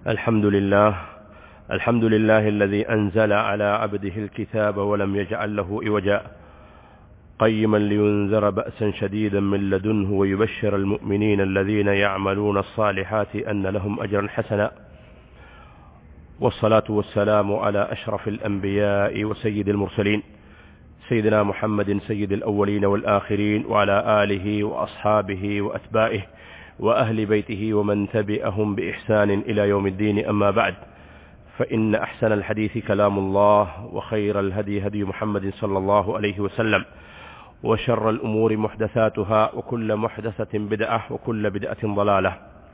الحمد لله الحمد لله الذي أنزل على عبده الكتاب ولم يجعل له إوجا قيما لينذر بأسا شديدا من لدنه ويبشر المؤمنين الذين يعملون الصالحات أن لهم أجرا حسنا والصلاة والسلام على أشرف الأنبياء وسيد المرسلين سيدنا محمد سيد الأولين والآخرين وعلى آله وأصحابه وأتباعه وأهل بيته ومن تبعهم بإحسان إلى يوم الدين أما بعد فإن أحسن الحديث كلام الله وخير الهدي هدي محمد صلى الله عليه وسلم وشر الأمور محدثاتها وكل محدثة بدعة وكل بدعة ضلالة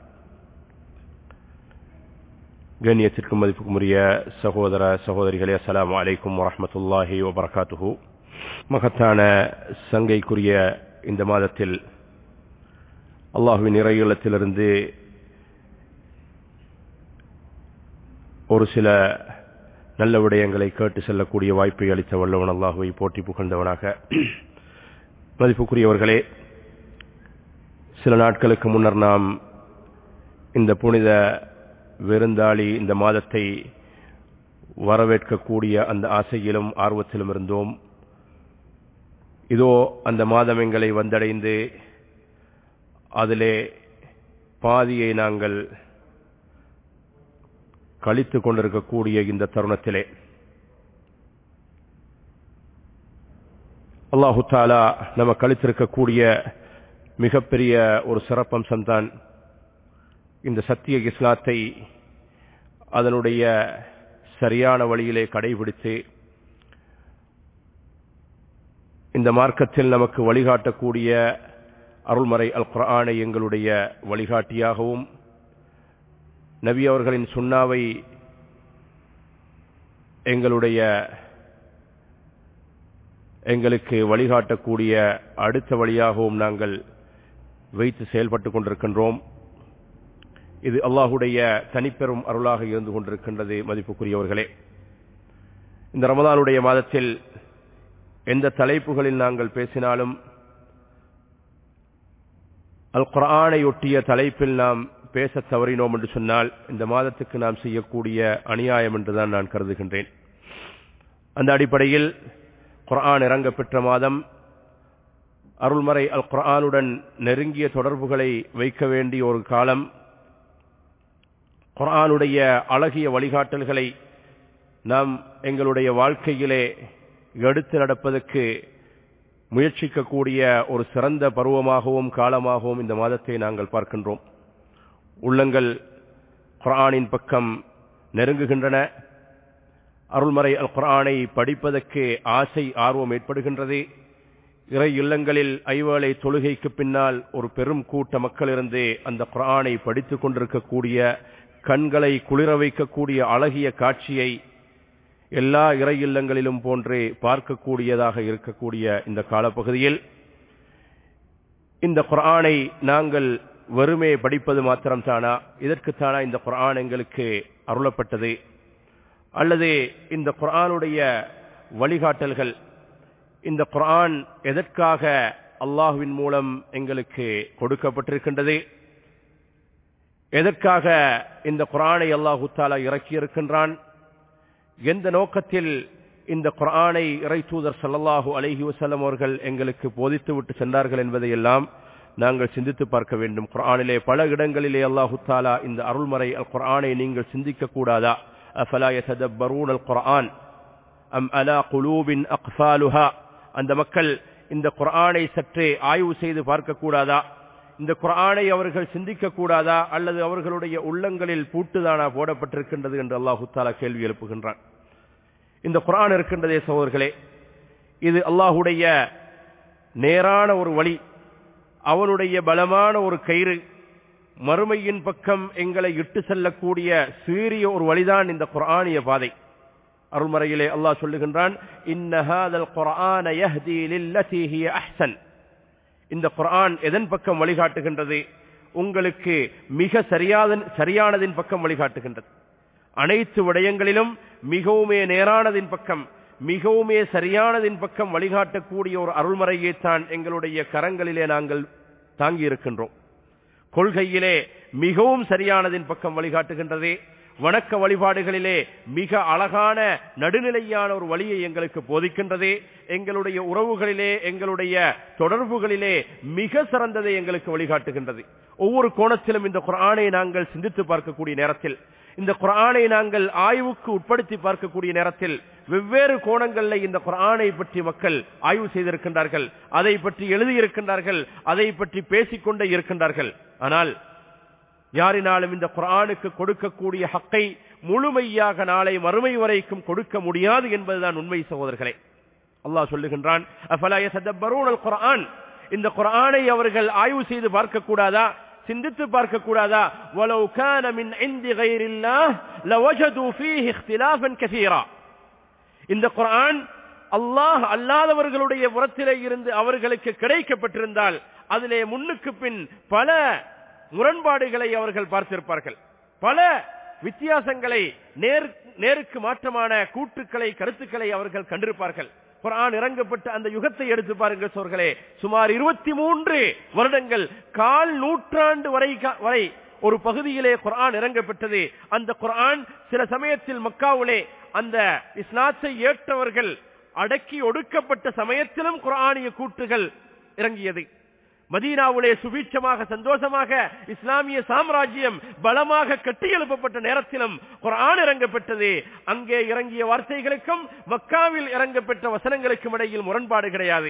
கண்ணியத்திற்கும் மதிப்புக்கும் உரிய சகோதர சகோதரிகளே அஸ்லாம் வலைக்கும் வரமத்துல்லாஹி வபரகாத்துஹு மகத்தான சங்கைக்குரிய இந்த மாதத்தில் அல்லாஹுவின் இறையுள்ளத்திலிருந்து ஒரு சில நல்ல விடயங்களை கேட்டு செல்லக்கூடிய வாய்ப்பை அளித்த வல்லவன் அல்லாஹுவை போட்டி புகழ்ந்தவனாக மதிப்புக்குரியவர்களே சில நாட்களுக்கு முன்னர் நாம் இந்த புனித விருந்தாளி இந்த மாதத்தை வரவேற்கக்கூடிய அந்த ஆசையிலும் ஆர்வத்திலும் இருந்தோம் இதோ அந்த மாதம் எங்களை வந்தடைந்து அதிலே பாதியை நாங்கள் கழித்து கொண்டிருக்கக்கூடிய இந்த தருணத்திலே அல்லாஹு தாலா நம்ம கழித்திருக்கக்கூடிய மிகப்பெரிய ஒரு சிறப்பம்சம் தான் இந்த சத்திய இஸ்லாத்தை அதனுடைய சரியான வழியிலே கடைபிடித்து இந்த மார்க்கத்தில் நமக்கு வழிகாட்டக்கூடிய அருள்மறை அல் குரானை எங்களுடைய வழிகாட்டியாகவும் நபி அவர்களின் சுண்ணாவை எங்களுடைய எங்களுக்கு வழிகாட்டக்கூடிய அடுத்த வழியாகவும் நாங்கள் வைத்து செயல்பட்டு கொண்டிருக்கின்றோம் இது அல்லாஹுடைய தனிப்பெரும் அருளாக இருந்து கொண்டிருக்கின்றது மதிப்புக்குரியவர்களே இந்த ரமதானுடைய மாதத்தில் எந்த தலைப்புகளில் நாங்கள் பேசினாலும் அல் குரானை ஒட்டிய தலைப்பில் நாம் பேச தவறினோம் என்று சொன்னால் இந்த மாதத்துக்கு நாம் செய்யக்கூடிய அநியாயம் என்றுதான் நான் கருதுகின்றேன் அந்த அடிப்படையில் குரான் இறங்க பெற்ற மாதம் அருள்மறை அல் குரானுடன் நெருங்கிய தொடர்புகளை வைக்க வேண்டிய ஒரு காலம் குரானுடைய அழகிய வழிகாட்டல்களை நாம் எங்களுடைய வாழ்க்கையிலே எடுத்து நடப்பதற்கு முயற்சிக்கக்கூடிய ஒரு சிறந்த பருவமாகவும் காலமாகவும் இந்த மாதத்தை நாங்கள் பார்க்கின்றோம் உள்ளங்கள் குரானின் பக்கம் நெருங்குகின்றன அருள்மறை அல் குரானை படிப்பதற்கு ஆசை ஆர்வம் ஏற்படுகின்றது இறை இல்லங்களில் ஐவேளை தொழுகைக்கு பின்னால் ஒரு பெரும் கூட்ட மக்கள் இருந்து அந்த குரானை படித்துக் கொண்டிருக்கக்கூடிய கண்களை குளிர வைக்கக்கூடிய அழகிய காட்சியை எல்லா இறை இல்லங்களிலும் போன்றே பார்க்கக்கூடியதாக இருக்கக்கூடிய இந்த காலப்பகுதியில் இந்த குரானை நாங்கள் வெறுமே படிப்பது மாத்திரம் தானா இதற்குத்தானா இந்த குரான் எங்களுக்கு அருளப்பட்டது அல்லது இந்த குரானுடைய வழிகாட்டல்கள் இந்த குரான் எதற்காக அல்லாஹுவின் மூலம் எங்களுக்கு கொடுக்கப்பட்டிருக்கின்றது எதற்காக இந்த குரானை அல்லாஹு தாலா இறக்கியிருக்கின்றான் எந்த நோக்கத்தில் இந்த குரானை இறை தூதர் சல்லாஹூ அலஹி வசல்லம் அவர்கள் எங்களுக்கு போதித்து விட்டு சென்றார்கள் என்பதையெல்லாம் நாங்கள் சிந்தித்து பார்க்க வேண்டும் குரானிலே பல இடங்களிலே அல்லாஹு தாலா இந்த அருள்மறை அல் குரானை நீங்கள் சிந்திக்க கூடாதா அஃபலா யதப்பரூன் அல் குரான் அம் அலா குலூபின் அக்ஃபாலுஹா அந்த மக்கள் இந்த குரானை சற்றே ஆய்வு செய்து பார்க்க கூடாதா இந்த குரானை அவர்கள் சிந்திக்க கூடாதா அல்லது அவர்களுடைய உள்ளங்களில் பூட்டுதானா போடப்பட்டிருக்கின்றது என்று அல்லாஹு தாலா கேள்வி எழுப்புகின்றான் இந்த குரான் இருக்கின்றதே சகோதர்களே இது அல்லாஹுடைய நேரான ஒரு வழி அவனுடைய பலமான ஒரு கயிறு மறுமையின் பக்கம் எங்களை இட்டு செல்லக்கூடிய சீரிய ஒரு வழிதான் இந்த குரானிய பாதை அருள்மறையிலே அல்லாஹ் சொல்லுகின்றான் இன்னஹாதல் குர்ஆன யஹ்தி லில்லதி ஹிய அஹ்சன் இந்த குர்ஆன் எதன் பக்கம் வழிகாட்டுகின்றது உங்களுக்கு மிக சரியாத சரியானதின் பக்கம் வழிகாட்டுகின்றது அனைத்து விடயங்களிலும் மிகவுமே நேரானதின் பக்கம் மிகவுமே சரியானதின் பக்கம் வழிகாட்டக்கூடிய ஒரு அருள்மறையை தான் எங்களுடைய கரங்களிலே நாங்கள் தாங்கி இருக்கின்றோம் கொள்கையிலே மிகவும் சரியானதின் பக்கம் வழிகாட்டுகின்றதே வணக்க வழிபாடுகளிலே மிக அழகான நடுநிலையான ஒரு வழியை எங்களுக்கு போதிக்கின்றது எங்களுடைய உறவுகளிலே எங்களுடைய தொடர்புகளிலே மிக சிறந்ததை எங்களுக்கு வழிகாட்டுகின்றது ஒவ்வொரு கோணத்திலும் இந்த குரானை நாங்கள் சிந்தித்து பார்க்கக்கூடிய நேரத்தில் இந்த குரானை நாங்கள் ஆய்வுக்கு உட்படுத்தி பார்க்கக்கூடிய நேரத்தில் வெவ்வேறு கோணங்களில் இந்த குரானை பற்றி மக்கள் ஆய்வு செய்திருக்கின்றார்கள் அதை பற்றி எழுதியிருக்கின்றார்கள் அதை பற்றி பேசிக்கொண்டே இருக்கின்றார்கள் ஆனால் யாரினாலும் இந்த குரானுக்கு கொடுக்கக்கூடிய ஹக்கை முழுமையாக நாளை மறுமை வரைக்கும் கொடுக்க முடியாது என்பதுதான் உண்மை சகோதரர்களே அல்லாஹ் சொல்லுகின்றான் குரான் இந்த குரானை அவர்கள் ஆய்வு செய்து பார்க்க கூடாதா சிந்தித்து பார்க்க கூடாதா وَلَوْ كَانَ مِنْ عِنْدِ غَيْرِ اللَّهِ لَوَجَدُوا فِيهِ اخْتِلَافًا كَثِيرًا இந்த குர்ஆன் அல்லாஹ் அல்லாதவர்களுடைய புறத்திலே இருந்து அவர்களுக்கு கிடைக்கப்பட்டிருந்தால் அதிலே முன்னுக்கு பின் பல முரண்பாடுகளை அவர்கள் பார்த்திருப்பார்கள் பல வித்தியாசங்களை நேர் நேருக்கு மாற்றமான கூட்டுக்களை கருத்துக்களை அவர்கள் கண்டிருப்பார்கள் குரான் இறங்கப்பட்ட அந்த யுகத்தை எடுத்து பாருங்கள் சோர்களே சுமார் இருபத்தி மூன்று வருடங்கள் கால் நூற்றாண்டு வரை வரை ஒரு பகுதியிலே குரான் இறங்கப்பட்டது அந்த குரான் சில சமயத்தில் மக்காவிலே அந்த இஸ்லாத்தை ஏற்றவர்கள் அடக்கி ஒடுக்கப்பட்ட சமயத்திலும் குரானிய கூட்டுகள் இறங்கியது மதீனாவுலே சுபீட்சமாக சந்தோஷமாக இஸ்லாமிய சாம்ராஜ்யம் பலமாக கட்டியெழுப்பப்பட்ட நேரத்திலும் குரான் இறங்கப்பட்டது அங்கே இறங்கிய வார்த்தைகளுக்கும் மக்காவில் இறங்கப்பட்ட வசனங்களுக்கும் இடையில் முரண்பாடு கிடையாது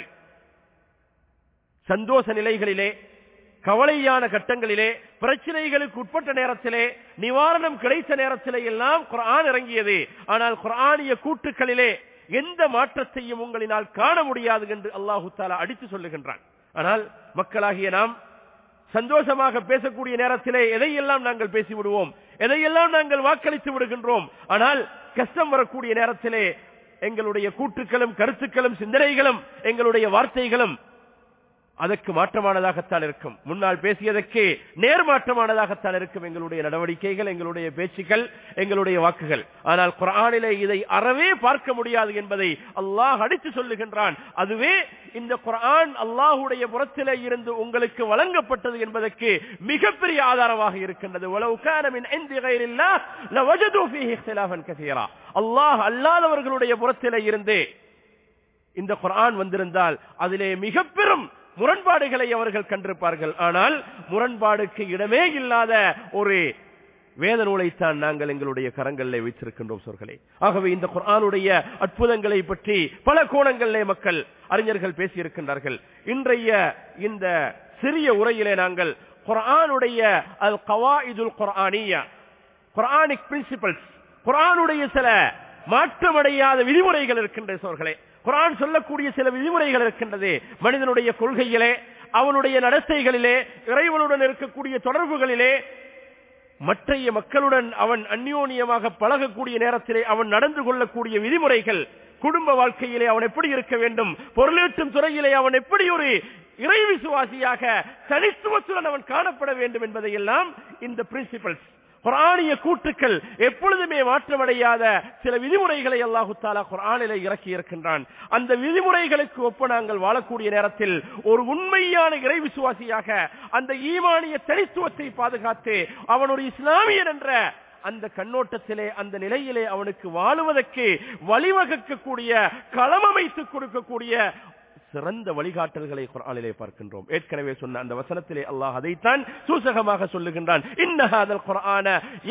சந்தோஷ நிலைகளிலே கவலையான கட்டங்களிலே பிரச்சனைகளுக்கு உட்பட்ட நேரத்திலே நிவாரணம் கிடைத்த நேரத்திலே எல்லாம் குரான் இறங்கியது ஆனால் குரானிய கூட்டுக்களிலே எந்த மாற்றத்தையும் உங்களினால் காண முடியாது என்று அல்லாஹு தாலா அடித்து சொல்லுகின்றான் ஆனால் மக்களாகிய நாம் சந்தோஷமாக பேசக்கூடிய நேரத்திலே எதையெல்லாம் நாங்கள் பேசிவிடுவோம் எதையெல்லாம் நாங்கள் வாக்களித்து விடுகின்றோம் ஆனால் கஷ்டம் வரக்கூடிய நேரத்திலே எங்களுடைய கூட்டுக்களும் கருத்துக்களும் சிந்தனைகளும் எங்களுடைய வார்த்தைகளும் அதற்கு மாற்றமானதாகத்தான் இருக்கும் முன்னால் பேசியதற்கு நேர்மாற்றமானதாகத்தான் இருக்கும் எங்களுடைய நடவடிக்கைகள் எங்களுடைய பேச்சுக்கள் எங்களுடைய வாக்குகள் ஆனால் குரானிலே இதை அறவே பார்க்க முடியாது என்பதை அல்லாஹ் அடித்து சொல்லுகின்றான் அதுவே இந்த குரான் அல்லாஹுடைய புறத்திலே இருந்து உங்களுக்கு வழங்கப்பட்டது என்பதற்கு மிகப்பெரிய ஆதாரமாக இருக்கின்றது அல்லாஹ் அல்லாதவர்களுடைய புறத்திலே இருந்து இந்த குரான் வந்திருந்தால் அதிலே மிக பெரும் முரண்பாடுகளை அவர்கள் கண்டிருப்பார்கள் ஆனால் முரண்பாடுக்கு இடமே இல்லாத ஒரு வேத நூலைத்தான் நாங்கள் எங்களுடைய கரங்களில் வைத்திருக்கின்றோம் சொற்களே ஆகவே இந்த குரானுடைய அற்புதங்களை பற்றி பல கோணங்களிலே மக்கள் அறிஞர்கள் பேசியிருக்கின்றார்கள் இன்றைய இந்த சிறிய உரையிலே நாங்கள் குரானுடைய அல் கவாயிதுல் குரானியா குரானிக் பிரின்சிபல்ஸ் குரானுடைய சில மாற்றமடையாத விதிமுறைகள் இருக்கின்ற சோர்களே குரான் சொல்லக்கூடிய சில விதிமுறைகள் இருக்கின்றது மனிதனுடைய கொள்கையிலே அவனுடைய நடத்தைகளிலே இறைவனுடன் இருக்கக்கூடிய தொடர்புகளிலே மற்றைய மக்களுடன் அவன் அந்யோன்யமாக பழகக்கூடிய நேரத்திலே அவன் நடந்து கொள்ளக்கூடிய விதிமுறைகள் குடும்ப வாழ்க்கையிலே அவன் எப்படி இருக்க வேண்டும் பொருளீட்டும் துறையிலே அவன் எப்படி ஒரு இறை விசுவாசியாக தனித்துவத்துடன் அவன் காணப்பட வேண்டும் என்பதையெல்லாம் இந்த பிரின்சிபல்ஸ் குரானிய கூட்டுக்கள் எப்பொழுதுமே மாற்றமடையாத சில விதிமுறைகளை அல்லாஹு தாலா குரானிலே இறக்கி இருக்கின்றான் அந்த விதிமுறைகளுக்கு ஒப்ப நாங்கள் வாழக்கூடிய நேரத்தில் ஒரு உண்மையான இறை விசுவாசியாக அந்த ஈமானிய தனித்துவத்தை பாதுகாத்து அவன் ஒரு இஸ்லாமியன் என்ற அந்த கண்ணோட்டத்திலே அந்த நிலையிலே அவனுக்கு வாழுவதற்கு வழிவகுக்கக்கூடிய களமமைத்துக் கொடுக்கக்கூடிய சிறந்த வழிகாட்டல்களை குரானிலே பார்க்கின்றோம் ஏற்கனவே சொன்ன அந்த வசனத்திலே அல்லாஹ் அதைத்தான் சூசகமாக சொல்லுகின்றான் இன்னஹாதல் குரான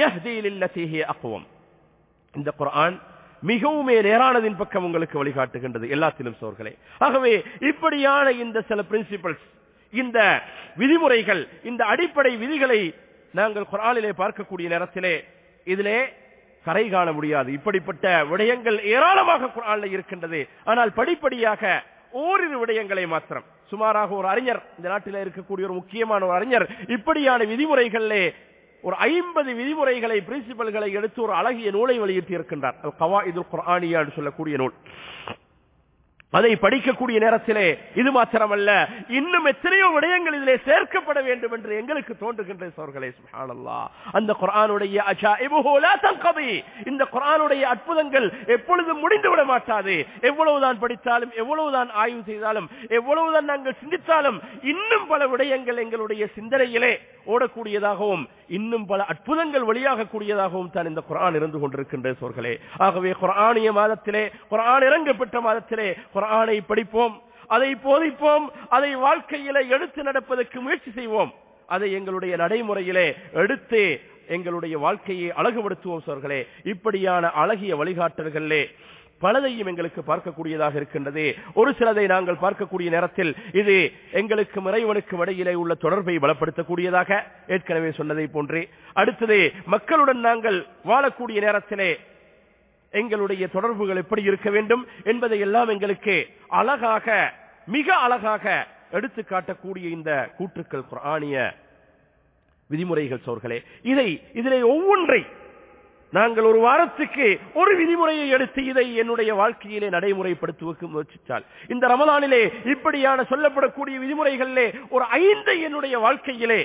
அக்குவம் இந்த குரான் மிகவுமே நேரானதின் பக்கம் உங்களுக்கு வழிகாட்டுகின்றது எல்லாத்திலும் சோர்களே ஆகவே இப்படியான இந்த சில பிரின்சிபல்ஸ் இந்த விதிமுறைகள் இந்த அடிப்படை விதிகளை நாங்கள் குரானிலே பார்க்கக்கூடிய நேரத்திலே இதிலே கரை காண முடியாது இப்படிப்பட்ட விடயங்கள் ஏராளமாக குரானில் இருக்கின்றது ஆனால் படிப்படியாக ஓரிரு விடயங்களை மாத்திரம் சுமாராக ஒரு அறிஞர் இந்த நாட்டில் இருக்கக்கூடிய ஒரு முக்கியமான ஒரு அறிஞர் இப்படியான விதிமுறைகளிலே ஒரு ஐம்பது விதிமுறைகளை பிரின்சிபல்களை எடுத்து ஒரு அழகிய நூலை வெளியிட்டு இருக்கின்றார் கவா இது குரானியா சொல்லக்கூடிய நூல் அதை படிக்கக்கூடிய நேரத்திலே இது மாத்திரமல்ல இன்னும் எத்தனையோ விடயங்கள் இதிலே சேர்க்கப்பட வேண்டும் என்று எங்களுக்கு தோன்றுகின்ற சோர்களே சுப்ஹானல்லாஹ் அந்த குர்ஆனுடைய அஜாயிபுஹு லா தன்கதி இந்த குர்ஆனுடைய அற்புதங்கள் எப்பொழுதும் முடிந்து விட மாட்டாது எவ்வளவுதான் படித்தாலும் எவ்வளவுதான் ஆய்வு செய்தாலும் எவ்வளவுதான் நாங்கள் சிந்தித்தாலும் இன்னும் பல விடயங்கள் எங்களுடைய சிந்தனையிலே ஓடக்கூடியதாகவும் இன்னும் பல அற்புதங்கள் வெளியாக கூடியதாகவும் தான் இந்த குர்ஆன் இருந்து கொண்டிருக்கின்ற சோர்களே ஆகவே குர்ஆனிய மாதத்திலே குர்ஆன் இறங்கப்பட்ட மாதத்திலே குர்ஆனை படிப்போம் அதை போதிப்போம் அதை வாழ்க்கையில எடுத்து நடப்பதற்கு முயற்சி செய்வோம் அதை எங்களுடைய நடைமுறையிலே எடுத்து எங்களுடைய வாழ்க்கையை அழகுபடுத்துவோம் சோர்களே இப்படியான அழகிய வழிகாட்டல்களே பலதையும் எங்களுக்கு பார்க்கக்கூடியதாக இருக்கின்றது ஒரு சிலதை நாங்கள் பார்க்கக்கூடிய நேரத்தில் இது எங்களுக்கு இறைவனுக்கும் இடையிலே உள்ள தொடர்பை பலப்படுத்தக்கூடியதாக ஏற்கனவே சொன்னதை போன்றே அடுத்தது மக்களுடன் நாங்கள் வாழக்கூடிய நேரத்திலே எங்களுடைய தொடர்புகள் எப்படி இருக்க வேண்டும் என்பதை எல்லாம் எங்களுக்கு அழகாக மிக அழகாக எடுத்து காட்டக்கூடிய இந்த கூற்றுக்கள் குர்ஆனிய விதிமுறைகள் சோர்களே இதை இதிலே ஒவ்வொன்றை நாங்கள் ஒரு வாரத்துக்கு ஒரு விதிமுறையை எடுத்து இதை என்னுடைய வாழ்க்கையிலே நடைமுறைப்படுத்துவதற்கு முயற்சித்தால் இந்த ரமலானிலே இப்படியான சொல்லப்படக்கூடிய விதிமுறைகளிலே ஒரு ஐந்தை என்னுடைய வாழ்க்கையிலே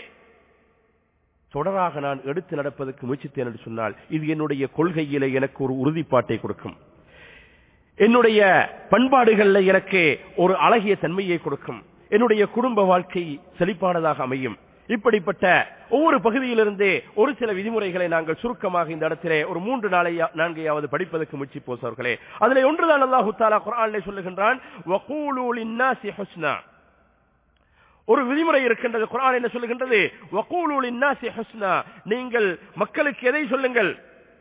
தொடராக நான் எடுத்து நடப்பதற்கு முயற்சித்தேன் என்று சொன்னால் இது என்னுடைய கொள்கையிலே எனக்கு ஒரு உறுதிப்பாட்டை கொடுக்கும் என்னுடைய பண்பாடுகளில் எனக்கு ஒரு அழகிய தன்மையை கொடுக்கும் என்னுடைய குடும்ப வாழ்க்கை செழிப்பானதாக அமையும் இப்படிப்பட்ட ஒவ்வொரு பகுதியிலிருந்து ஒரு சில விதிமுறைகளை நாங்கள் சுருக்கமாக இந்த இடத்திலே ஒரு மூன்று நாளை நான்கையாவது படிப்பதற்கு முயற்சிப்போம் அவர்களே அதிலே ஒன்றுதான் அல்லாஹு தாலா குரானிலே சொல்லுகின்றான் வகூலு லின்னாசி ஹுஸ்னா ஒரு விதிமுறை இருக்கின்றது குரான் என்ன சொல்லுகின்றது வகூலு லின்னாசி ஹுஸ்னா நீங்கள் மக்களுக்கு எதை சொல்லுங்கள்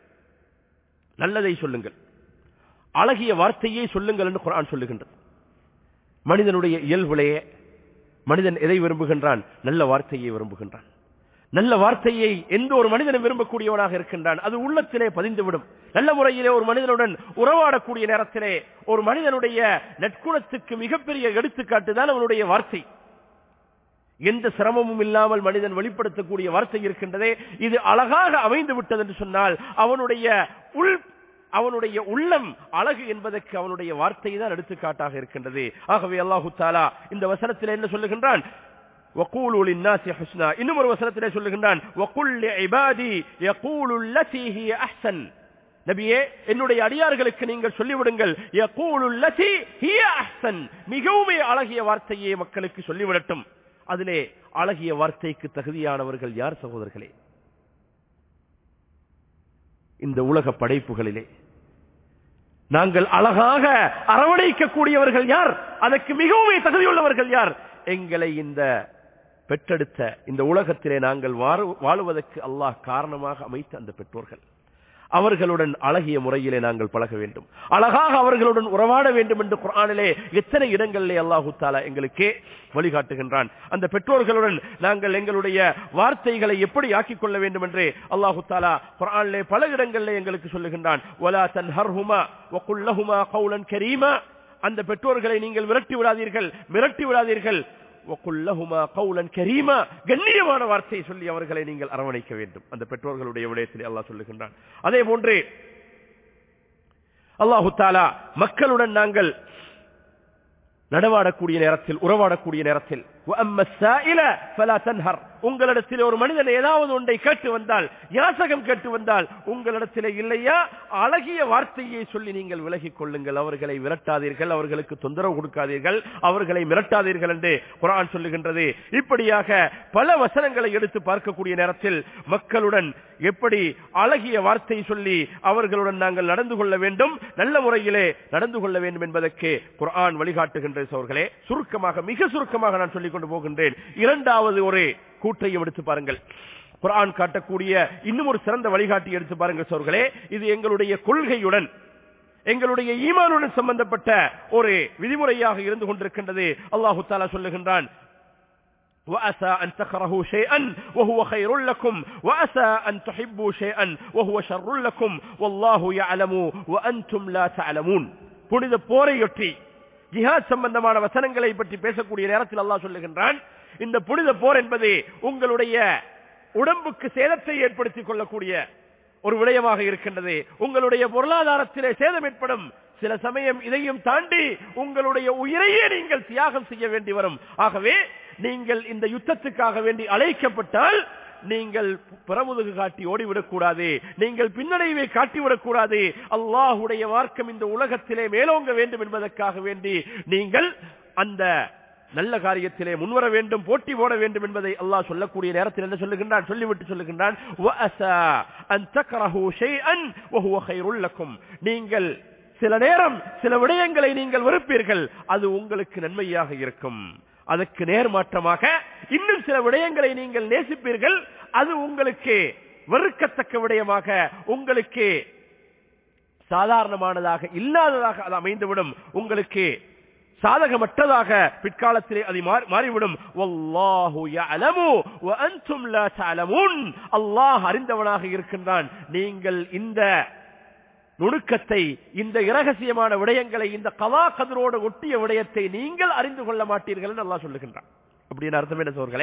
நல்லதை சொல்லுங்கள் அழகிய வார்த்தையை சொல்லுங்கள் என்று குரான் சொல்லுகின்றது மனிதனுடைய இயல்புலையே மனிதன் எதை விரும்புகின்றான் நல்ல வார்த்தையை விரும்புகின்றான் நல்ல வார்த்தையை எந்த ஒரு மனிதனும் விரும்பக்கூடியவனாக இருக்கின்றான் அது உள்ளத்திலே பதிந்துவிடும் நல்ல முறையிலே ஒரு மனிதனுடன் உறவாடக்கூடிய நேரத்திலே ஒரு மனிதனுடைய நற்குணத்துக்கு மிகப்பெரிய எடுத்துக்காட்டு தான் அவனுடைய வார்த்தை எந்த சிரமமும் இல்லாமல் மனிதன் வெளிப்படுத்தக்கூடிய வார்த்தை இருக்கின்றதே இது அழகாக அமைந்து விட்டது என்று சொன்னால் அவனுடைய உள் அவனுடைய உள்ளம் அழகு என்பதற்கு அவனுடைய வார்த்தை தான் எடுத்துக்காட்டாக இருக்கின்றது ஆகவே அல்லாஹு தாலா இந்த வசனத்தில் என்ன சொல்லுகின்றான் وقولوا للناس حسنا இன்னும் ஒரு வசனத்திலே சொல்லுகின்றான் وقل لعبادي يقول التي هي احسن நபியே என்னுடைய அடியார்களுக்கு நீங்கள் சொல்லிவிடுங்கள் يقول التي هي احسن மிகவும் அழகிய வார்த்தையை மக்களுக்கு சொல்லிவிடட்டும் அதிலே அழகிய வார்த்தைக்கு தகுதியானவர்கள் யார் சகோதரர்களே இந்த உலக படைப்புகளிலே நாங்கள் அழகாக அரவணைக்கக்கூடியவர்கள் யார் அதற்கு மிகவும் தகுதியுள்ளவர்கள் யார் எங்களை இந்த பெற்றெடுத்த இந்த உலகத்திலே நாங்கள் வாழுவதற்கு அல்லாஹ் காரணமாக அமைத்த அந்த பெற்றோர்கள் அவர்களுடன் அழகிய முறையிலே நாங்கள் பழக வேண்டும் அழகாக அவர்களுடன் உறவாட வேண்டும் என்று குரானிலே எத்தனை இடங்களிலே அல்லாஹு தாலா எங்களுக்கு வழிகாட்டுகின்றான் அந்த பெற்றோர்களுடன் நாங்கள் எங்களுடைய வார்த்தைகளை எப்படி ஆக்கிக் கொள்ள வேண்டும் என்று அல்லாஹு தாலா குரானிலே பல இடங்களிலே எங்களுக்கு சொல்லுகின்றான் வலா தன் ஹர்ஹுமா வகுல்லஹுமா கௌலன் கரீமா அந்த பெற்றோர்களை நீங்கள் விரட்டி விடாதீர்கள் மிரட்டி விடாதீர்கள் கரீமா கண்ணியமான வார்த்தையை சொல்லி அவர்களை நீங்கள் அரவணைக்க வேண்டும் அந்த பெற்றோர்களுடைய விடயத்தில் அல்லாஹ் சொல்லுகின்றான் அதே போன்று அல்லாஹு தாலா மக்களுடன் நாங்கள் நடவாடக்கூடிய நேரத்தில் உறவாடக்கூடிய நேரத்தில் உங்களிடத்தில் ஒரு மனிதன் ஏதாவது ஒன்றை கேட்டு வந்தால் யாசகம் கேட்டு வந்தால் உங்களிடத்தில் இல்லையா அழகிய வார்த்தையை சொல்லி நீங்கள் விலகிக் கொள்ளுங்கள் அவர்களை விரட்டாதீர்கள் அவர்களுக்கு தொந்தரவு கொடுக்காதீர்கள் அவர்களை மிரட்டாதீர்கள் என்று குரான் சொல்லுகின்றது இப்படியாக பல வசனங்களை எடுத்து பார்க்கக்கூடிய நேரத்தில் மக்களுடன் எப்படி அழகிய வார்த்தை சொல்லி அவர்களுடன் நாங்கள் நடந்து கொள்ள வேண்டும் நல்ல முறையிலே நடந்து கொள்ள வேண்டும் என்பதற்கு குரான் வழிகாட்டுகின்ற சோர்களே சுருக்கமாக மிக சுருக்கமாக நான் சொல்லிக் கொண்டு போகின்றேன் இரண்டாவது ஒரு கூற்றையும் எடுத்து பாருங்கள் குரான் காட்டக்கூடிய இன்னும் ஒரு சிறந்த வழிகாட்டி எடுத்து பாருங்கள் சோர்களே இது எங்களுடைய கொள்கையுடன் எங்களுடைய ஈமானுடன் சம்பந்தப்பட்ட ஒரு விதிமுறையாக இருந்து கொண்டிருக்கின்றது அல்லாஹு தாலா சொல்லுகின்றான் وأسى أن تكرهوا شيئا وهو خير لكم وأسى أن تحبوا شيئا وهو شر لكم والله يعلم وأنتم لا تعلمون புனித போரையொட்டி ஜிஹாத் சம்பந்தமான வசனங்களை பற்றி பேசக்கூடிய நேரத்தில் அல்லாஹ் சொல்லுகின்றான் இந்த புனித போர் என்பது உங்களுடைய உடம்புக்கு சேதத்தை ஏற்படுத்திக் கொள்ளக்கூடிய ஒரு விடயமாக இருக்கின்றது உங்களுடைய பொருளாதாரத்திலே சேதம் ஏற்படும் சில சமயம் இதையும் தாண்டி உங்களுடைய உயிரையே நீங்கள் தியாகம் செய்ய வேண்டி வரும் ஆகவே நீங்கள் இந்த யுத்தத்துக்காக வேண்டி அழைக்கப்பட்டால் நீங்கள் புறமுதுகு காட்டி ஓடிவிடக் கூடாது நீங்கள் பின்னடைவை காட்டிவிடக் கூடாது அல்லாஹுடைய மார்க்கம் இந்த உலகத்திலே மேலோங்க வேண்டும் என்பதற்காக வேண்டி நீங்கள் அந்த நல்ல காரியத்திலே முன்வர வேண்டும் போட்டி போட வேண்டும் என்பதை அல்லாஹ் சொல்லக்கூடிய நேரத்தில் என்ன சொல்லுகின்றான் சொல்லிவிட்டு சொல்லுகின்றான் "வஅஸா அன் தக்ரஹு ஷைஅன் வஹுவ கைருல் லக்கும்." நீங்கள் சில நேரம் சில விடயங்களை நீங்கள் வெறுப்பீர்கள் அது உங்களுக்கு நன்மையாக இருக்கும் அதற்கு நேர்மாற்றமாக இன்னும் சில விடயங்களை நீங்கள் நேசிப்பீர்கள் அது உங்களுக்கு வெறுக்கத்தக்க விடயமாக உங்களுக்கு சாதாரணமானதாக இல்லாததாக அது அமைந்துவிடும் உங்களுக்கு சாதகமற்றதாக பிற்காலத்திலே அது மாறி- மாறிவிடும் வல்லாஹு யஅலமு வ அன்தும் லா தஅலமூன் அல்லாஹ் அறிந்தவனாக இருக்கின்றான் நீங்கள் இந்த நுணுக்கத்தை இந்த இரகசியமான விடயங்களை இந்த கலா கதிரோடு ஒட்டிய விடயத்தை நீங்கள் அறிந்து கொள்ள மாட்டீர்கள் என்று அல்லாஹ் சொல்லுகின்றான் அப்படின்னு அர்த்தம் என்ன சோர்களே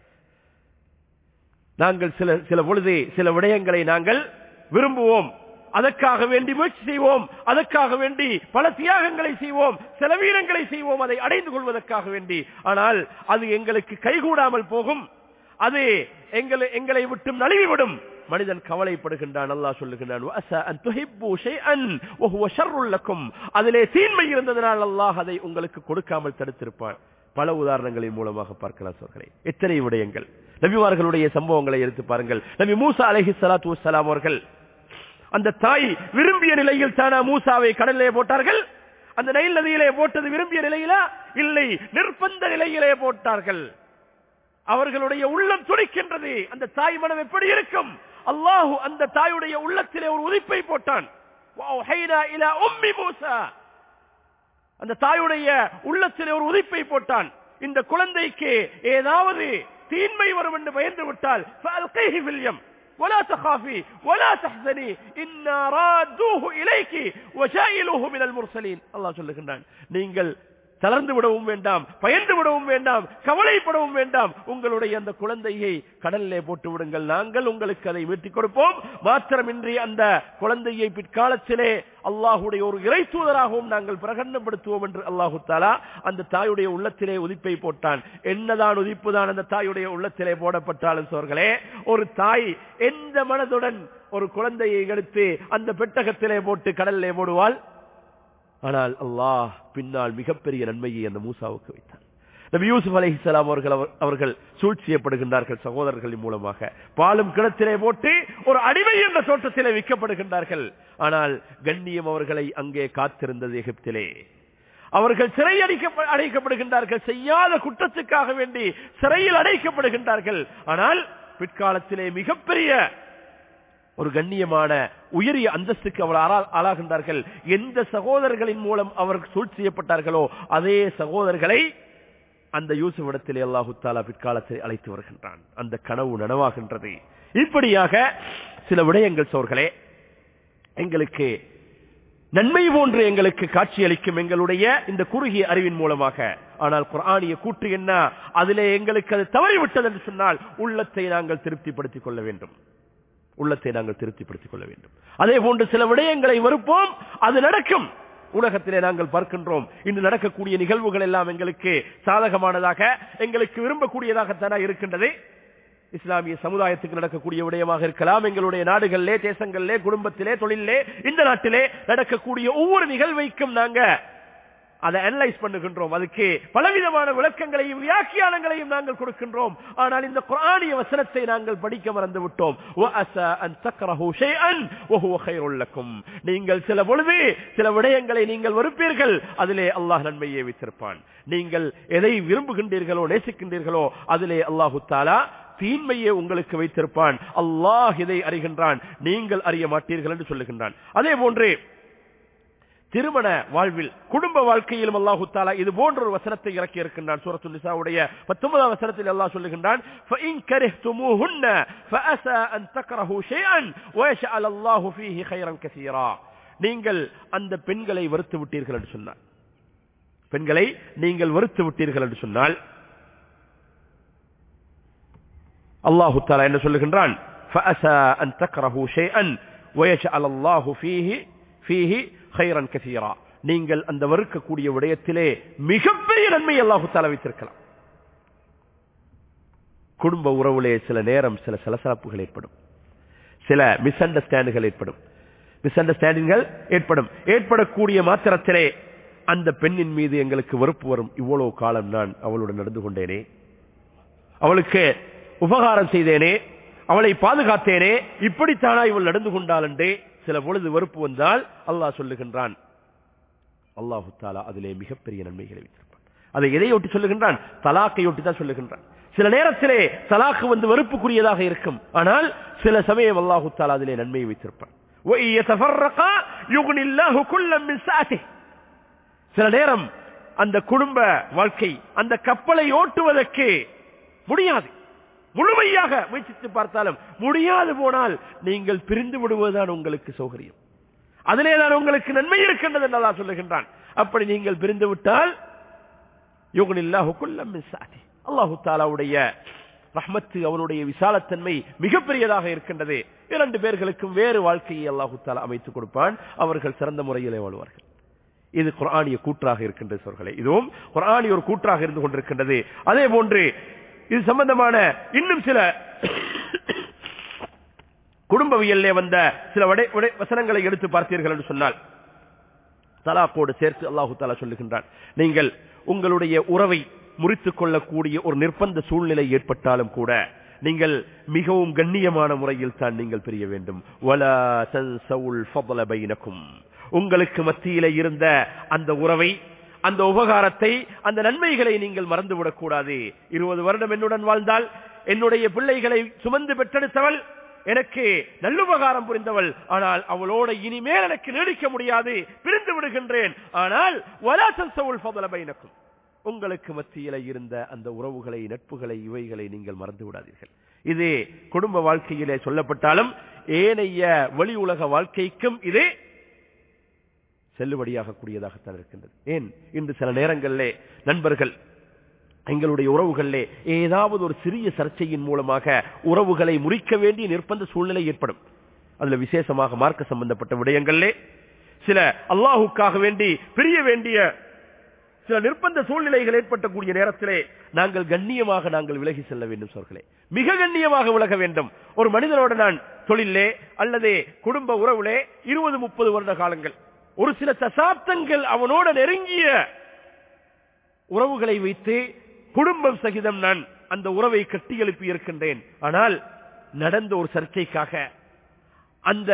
நாங்கள் சில சில பொழுது சில விடயங்களை நாங்கள் விரும்புவோம் அதற்காக வேண்டி முயற்சி செய்வோம் அதற்காக வேண்டி பல தியாகங்களை செய்வோம் செலவீனங்களை செய்வோம் அதை அடைந்து கொள்வதற்காக வேண்டி ஆனால் அது எங்களுக்கு கைகூடாமல் போகும் அது எங்களை எங்களை விட்டு நழுவிவிடும் மனிதன் கவலைப்படுகின்றான் அல்லாஹ் சொல்லுகின்றான் "வஅஸா அன் துஹிப்பு ஷைஅன் வஹுவ ஷர்ருல் லக்கும்." அதிலே தீன்மை இருந்ததனால் அல்லாஹ் அதை உங்களுக்கு கொடுக்காமல் தடுத்திருப்பான் பல உதாரணங்களின் மூலமாக பார்க்கலாம் சோர்களே எத்தனை விடயங்கள் நபிமார்களுடைய சம்பவங்களை எடுத்து பாருங்கள் நபி மூசா அலைஹி ஸலாத்து வஸ்ஸலாம் அவர்கள் அந்த தாய் விரும்பிய நிலையில் தானா மூசாவை கடலிலே போட்டார்கள் அந்த நைல் நதியிலே போட்டது விரும்பிய நிலையிலா இல்லை நிர்பந்த நிலையிலே போட்டார்கள் அவர்களுடைய உள்ளம் துடிக்கின்றது அந்த தாய் மனம் எப்படி இருக்கும் அல்லாஹு அந்த தாயுடைய உள்ளத்திலே ஒரு உதிப்பை போட்டான் وَأَوْحَيْنَا إِلَى أُمِّ مُوسَى அந்த தாயுடைய உள்ளத்திலே ஒரு உதிப்பை போட்டான் இந்த குழந்தைக்கு ஏதாவது தீன்மை வரும் என்று பயந்து விட்டால் فَأَلْقِيهِ فِي الْيَمِّ ولا تخافي ولا تحزني إنا رادوه إليك وجائلوه من المرسلين الله சொல்லுகின்றான் நீங்கள் தளர்ந்து விடவும் வேண்டாம் பயந்து விடவும் வேண்டாம் கவலைப்படவும் வேண்டாம் உங்களுடைய அந்த குழந்தையை கடலிலே போட்டு விடுங்கள் நாங்கள் உங்களுக்கு அதை மீட்டிக் கொடுப்போம் மாத்திரமின்றி அந்த குழந்தையை பிற்காலத்திலே அல்லாஹுடைய ஒரு இறை தூதராகவும் நாங்கள் பிரகடனப்படுத்துவோம் என்று அல்லாஹு தாலா அந்த தாயுடைய உள்ளத்திலே உதிப்பை போட்டான் என்னதான் உதிப்பு தான் அந்த தாயுடைய உள்ளத்திலே போடப்பட்டாலும் சோர்களே ஒரு தாய் எந்த மனதுடன் ஒரு குழந்தையை எடுத்து அந்த பெட்டகத்திலே போட்டு கடலிலே போடுவாள் ஆனால் அல்லாஹ் பின்னால் மிகப்பெரிய நன்மையை அந்த மூசாவுக்கு வைத்தார் நபி யூசுப் அலைஹிஸ்ஸலாம் அவர்கள் அவர்- அவர்கள் சூழ்ச்சியப்படுகின்றார்கள் சகோதரர்களின் மூலமாக பாலும் கிணத்திலே போட்டு ஒரு அடிமை என்ற தோட்டத்திலே விற்கப்படுகின்றார்கள் ஆனால் கண்ணியம் அவர்களை அங்கே காத்திருந்தது எகிப்திலே அவர்கள் சிறை அடைக்க அடைக்கப்படுகின்றார்கள் செய்யாத குற்றத்துக்காக வேண்டி சிறையில் அடைக்கப்படுகின்றார்கள் ஆனால் பிற்காலத்திலே மிகப்பெரிய ஒரு கண்ணியமான உயரிய அந்தஸ்துக்கு அவர் ஆளா- ஆளாகின்றார்கள் எந்த சகோதரர்களின் மூலம் அவர் சூழ்ச்சியப்பட்டார்களோ அதே சகோதரர்களை அந்த யூசுப் இடத்திலே அல்லாஹு தாலா பிற்காலத்தில் அழைத்து வருகின்றான் அந்த கனவு நனவாகின்றது இப்படியாக சில விடயங்கள் சோர்களே எங்களுக்கு நன்மை போன்று எங்களுக்கு காட்சியளிக்கும் எங்களுடைய இந்த குறுகிய அறிவின் மூலமாக ஆனால் குர்ஆனிய கூற்று என்ன அதிலே எங்களுக்கு அது தவறிவிட்டது என்று சொன்னால் உள்ளத்தை நாங்கள் திருப்திப்படுத்திக் கொள்ள வேண்டும் உள்ளத்தை நாங்கள் திருப்திப்படுத்திக் கொள்ள வேண்டும் அதே போன்று சில விடயங்களை வெறுப்போம் அது நடக்கும் உலகத்திலே நாங்கள் பார்க்கின்றோம் இன்று நடக்கக்கூடிய நிகழ்வுகள் எல்லாம் எங்களுக்கு சாதகமானதாக எங்களுக்கு விரும்பக்கூடியதாகத்தானா இருக்கின்றது இஸ்லாமிய சமுதாயத்துக்கு நடக்கக்கூடிய விடயமாக இருக்கலாம் எங்களுடைய நாடுகளிலே தேசங்களிலே குடும்பத்திலே தொழிலே இந்த நாட்டிலே நடக்கக்கூடிய ஒவ்வொரு நிகழ்வைக்கும் நாங்க அதை அனலைஸ் பண்ணுகின்றோம் அதுக்கு பலவிதமான விளக்கங்களையும் வியாக்கியானங்களையும் நாங்கள் கொடுக்கின்றோம் ஆனால் இந்த குர்ஆனிய வசனத்தை நாங்கள் படிக்க மறந்து விட்டோம் وَأَسَى أَن تَكْرَهُوا شَيْئًا وَهُوَ خَيْرٌ لَكُمْ நீங்கள் சில பொழுது சில விடயங்களை நீங்கள் வெறுப்பீர்கள் அதிலே அல்லாஹ் நன்மையை வைத்திருப்பான் நீங்கள் எதை விரும்புகின்றீர்களோ நேசிக்கின்றீர்களோ அதிலே அல்லாஹு தாலா தீன்மையை உங்களுக்கு வைத்திருப்பான் அல்லாஹ் இதை அறிகின்றான் நீங்கள் அறிய மாட்டீர்கள் என்று சொல்லுகின்றான் அதே போன்று திருமண வாழ்வில் குடும்ப வாழ்க்கையிலும் அல்லாஹு தாலா இது போன்ற ஒரு வசனத்தை இறக்கி இருக்கின்றான் சூரத்து நிசாவுடைய பத்தொன்பதாம் வசனத்தில் அல்லாஹ் சொல்லுகின்றான் فَإِن كَرِهْتُمُوهُنَّ فَأَسَى أَن تَكْرَهُوا شَيْئًا وَيَجْعَلَ اللَّهُ فِيهِ خَيْرًا كَثِيرًا நீங்கள் அந்த பெண்களை வெறுத்து விட்டீர்கள் என்று சொன்னார் பெண்களை நீங்கள் வெறுத்து விட்டீர்கள் என்று சொன்னால் அல்லாஹு தாலா என்ன சொல்லுகின்றான் فَأَسَى أَن تَكْرَهُوا شَيْئًا وَيَجْعَلَ اللَّهُ فِيهِ فِيهِ خَيْرًا كَثِيرًا நீங்கள் அந்த வெறுக்கக்கூடிய விடயத்திலே மிகப்பெரிய நன்மை அல்லாஹு தாலா வைத்திருக்கலாம் குடும்ப உறவுலே சில நேரம் சில சலசலப்புகள் ஏற்படும் சில மிஸ் அண்டர்ஸ்டாண்டுகள் ஏற்படும் மிஸ் அண்டர்ஸ்டாண்டிங்கள் ஏற்படும் ஏற்படக்கூடிய மாத்திரத்திலே அந்த பெண்ணின் மீது எங்களுக்கு வெறுப்பு வரும் இவ்வளவு காலம் நான் அவளுடன் நடந்து கொண்டேனே அவளுக்கு உபகாரம் செய்தேனே அவளை பாதுகாத்தேனே இப்படித்தானா இவள் நடந்து கொண்டாள் என்றே சில பொழுது வெறுப்பு வந்தால் அல்லாஹ் சொல்லுகின்றான் அல்லாஹு தாலா அதிலே மிகப்பெரிய நன்மைகளை வைத்திருப்பான் அதை எதையொட்டி சொல்லுகின்றான் தலாக்கையொட்டி தான் சொல்லுகின்றான் சில நேரத்திலே தலாக்கு வந்து வெறுப்புக்குரியதாக இருக்கும் ஆனால் சில சமயம் அல்லாஹு தாலா அதிலே நன்மையை வைத்திருப்பான் சில நேரம் அந்த குடும்ப வாழ்க்கை அந்த கப்பலை ஓட்டுவதற்கு முடியாது முழுமையாக முயற்சித்து பார்த்தாலும் முடியாது போனால் நீங்கள் பிரிந்து விடுவதுதான் உங்களுக்கு சௌகரியம் அதிலே தான் உங்களுக்கு நன்மை இருக்கின்றது என்று அல்லாஹ் சொல்லுகின்றான் அப்படி நீங்கள் பிரிந்து விட்டால் அல்லாஹு தாலாவுடைய ரஹ்மத்து அவனுடைய விசாலத்தன்மை மிகப்பெரியதாக இருக்கின்றது இரண்டு பேர்களுக்கும் வேறு வாழ்க்கையை அல்லாஹு தாலா அமைத்துக் கொடுப்பான் அவர்கள் சிறந்த முறையிலே வாழ்வார்கள் இது குரானிய கூற்றாக இருக்கின்றது சொல்களே இதுவும் குரானிய ஒரு கூற்றாக இருந்து கொண்டிருக்கின்றது அதே போன்று இது சம்பந்தமான இன்னும் சில குடும்பவியல்லே வந்த சில வசனங்களை எடுத்து பார்த்தீர்கள் என்று சொன்னால் தலாக்கோடு சேர்த்து அல்லாஹு தாலா சொல்லுகின்றான் நீங்கள் உங்களுடைய உறவை முறித்துக் கொள்ளக்கூடிய ஒரு நிர்பந்த சூழ்நிலை ஏற்பட்டாலும் கூட நீங்கள் மிகவும் கண்ணியமான முறையில் தான் நீங்கள் பிரிய வேண்டும் உங்களுக்கு மத்தியில இருந்த அந்த உறவை அந்த உபகாரத்தை அந்த நன்மைகளை நீங்கள் மறந்துவிடக் கூடாது இருபது வருடம் என்னுடன் வாழ்ந்தால் என்னுடைய பிள்ளைகளை சுமந்து பெற்றெடுத்தவள் எனக்கு நல்லுபகாரம் புரிந்தவள் ஆனால் அவளோட இனிமேல் எனக்கு நீடிக்க முடியாது பிரிந்து விடுகின்றேன் ஆனால் பைனக்கும் உங்களுக்கு மத்தியில இருந்த அந்த உறவுகளை நட்புகளை இவைகளை நீங்கள் மறந்து விடாதீர்கள் இது குடும்ப வாழ்க்கையிலே சொல்லப்பட்டாலும் ஏனைய வெளி உலக வாழ்க்கைக்கும் இது செல்லுபடியாக கூடியதாகத்தான் இருக்கின்றது ஏன் இன்று சில நேரங்களிலே நண்பர்கள் எங்களுடைய உறவுகளிலே ஏதாவது ஒரு சிறிய சர்ச்சையின் மூலமாக உறவுகளை முறிக்க வேண்டிய நிர்பந்த சூழ்நிலை ஏற்படும் அதுல விசேஷமாக மார்க்க சம்பந்தப்பட்ட விடயங்களிலே சில அல்லாஹுக்காக வேண்டி பிரிய வேண்டிய சில நிர்பந்த சூழ்நிலைகள் ஏற்பட்டக்கூடிய நேரத்திலே நாங்கள் கண்ணியமாக நாங்கள் விலகி செல்ல வேண்டும் சொல்களே மிக கண்ணியமாக விலக வேண்டும் ஒரு மனிதனோட நான் தொழிலே அல்லது குடும்ப உறவுலே இருபது முப்பது வருட காலங்கள் ஒரு சில தசாப்தங்கள் அவனோட நெருங்கிய உறவுகளை வைத்து குடும்பம் சகிதம் நான் அந்த உறவை கட்டி எழுப்பி இருக்கின்றேன் ஆனால் நடந்த ஒரு சர்ச்சைக்காக அந்த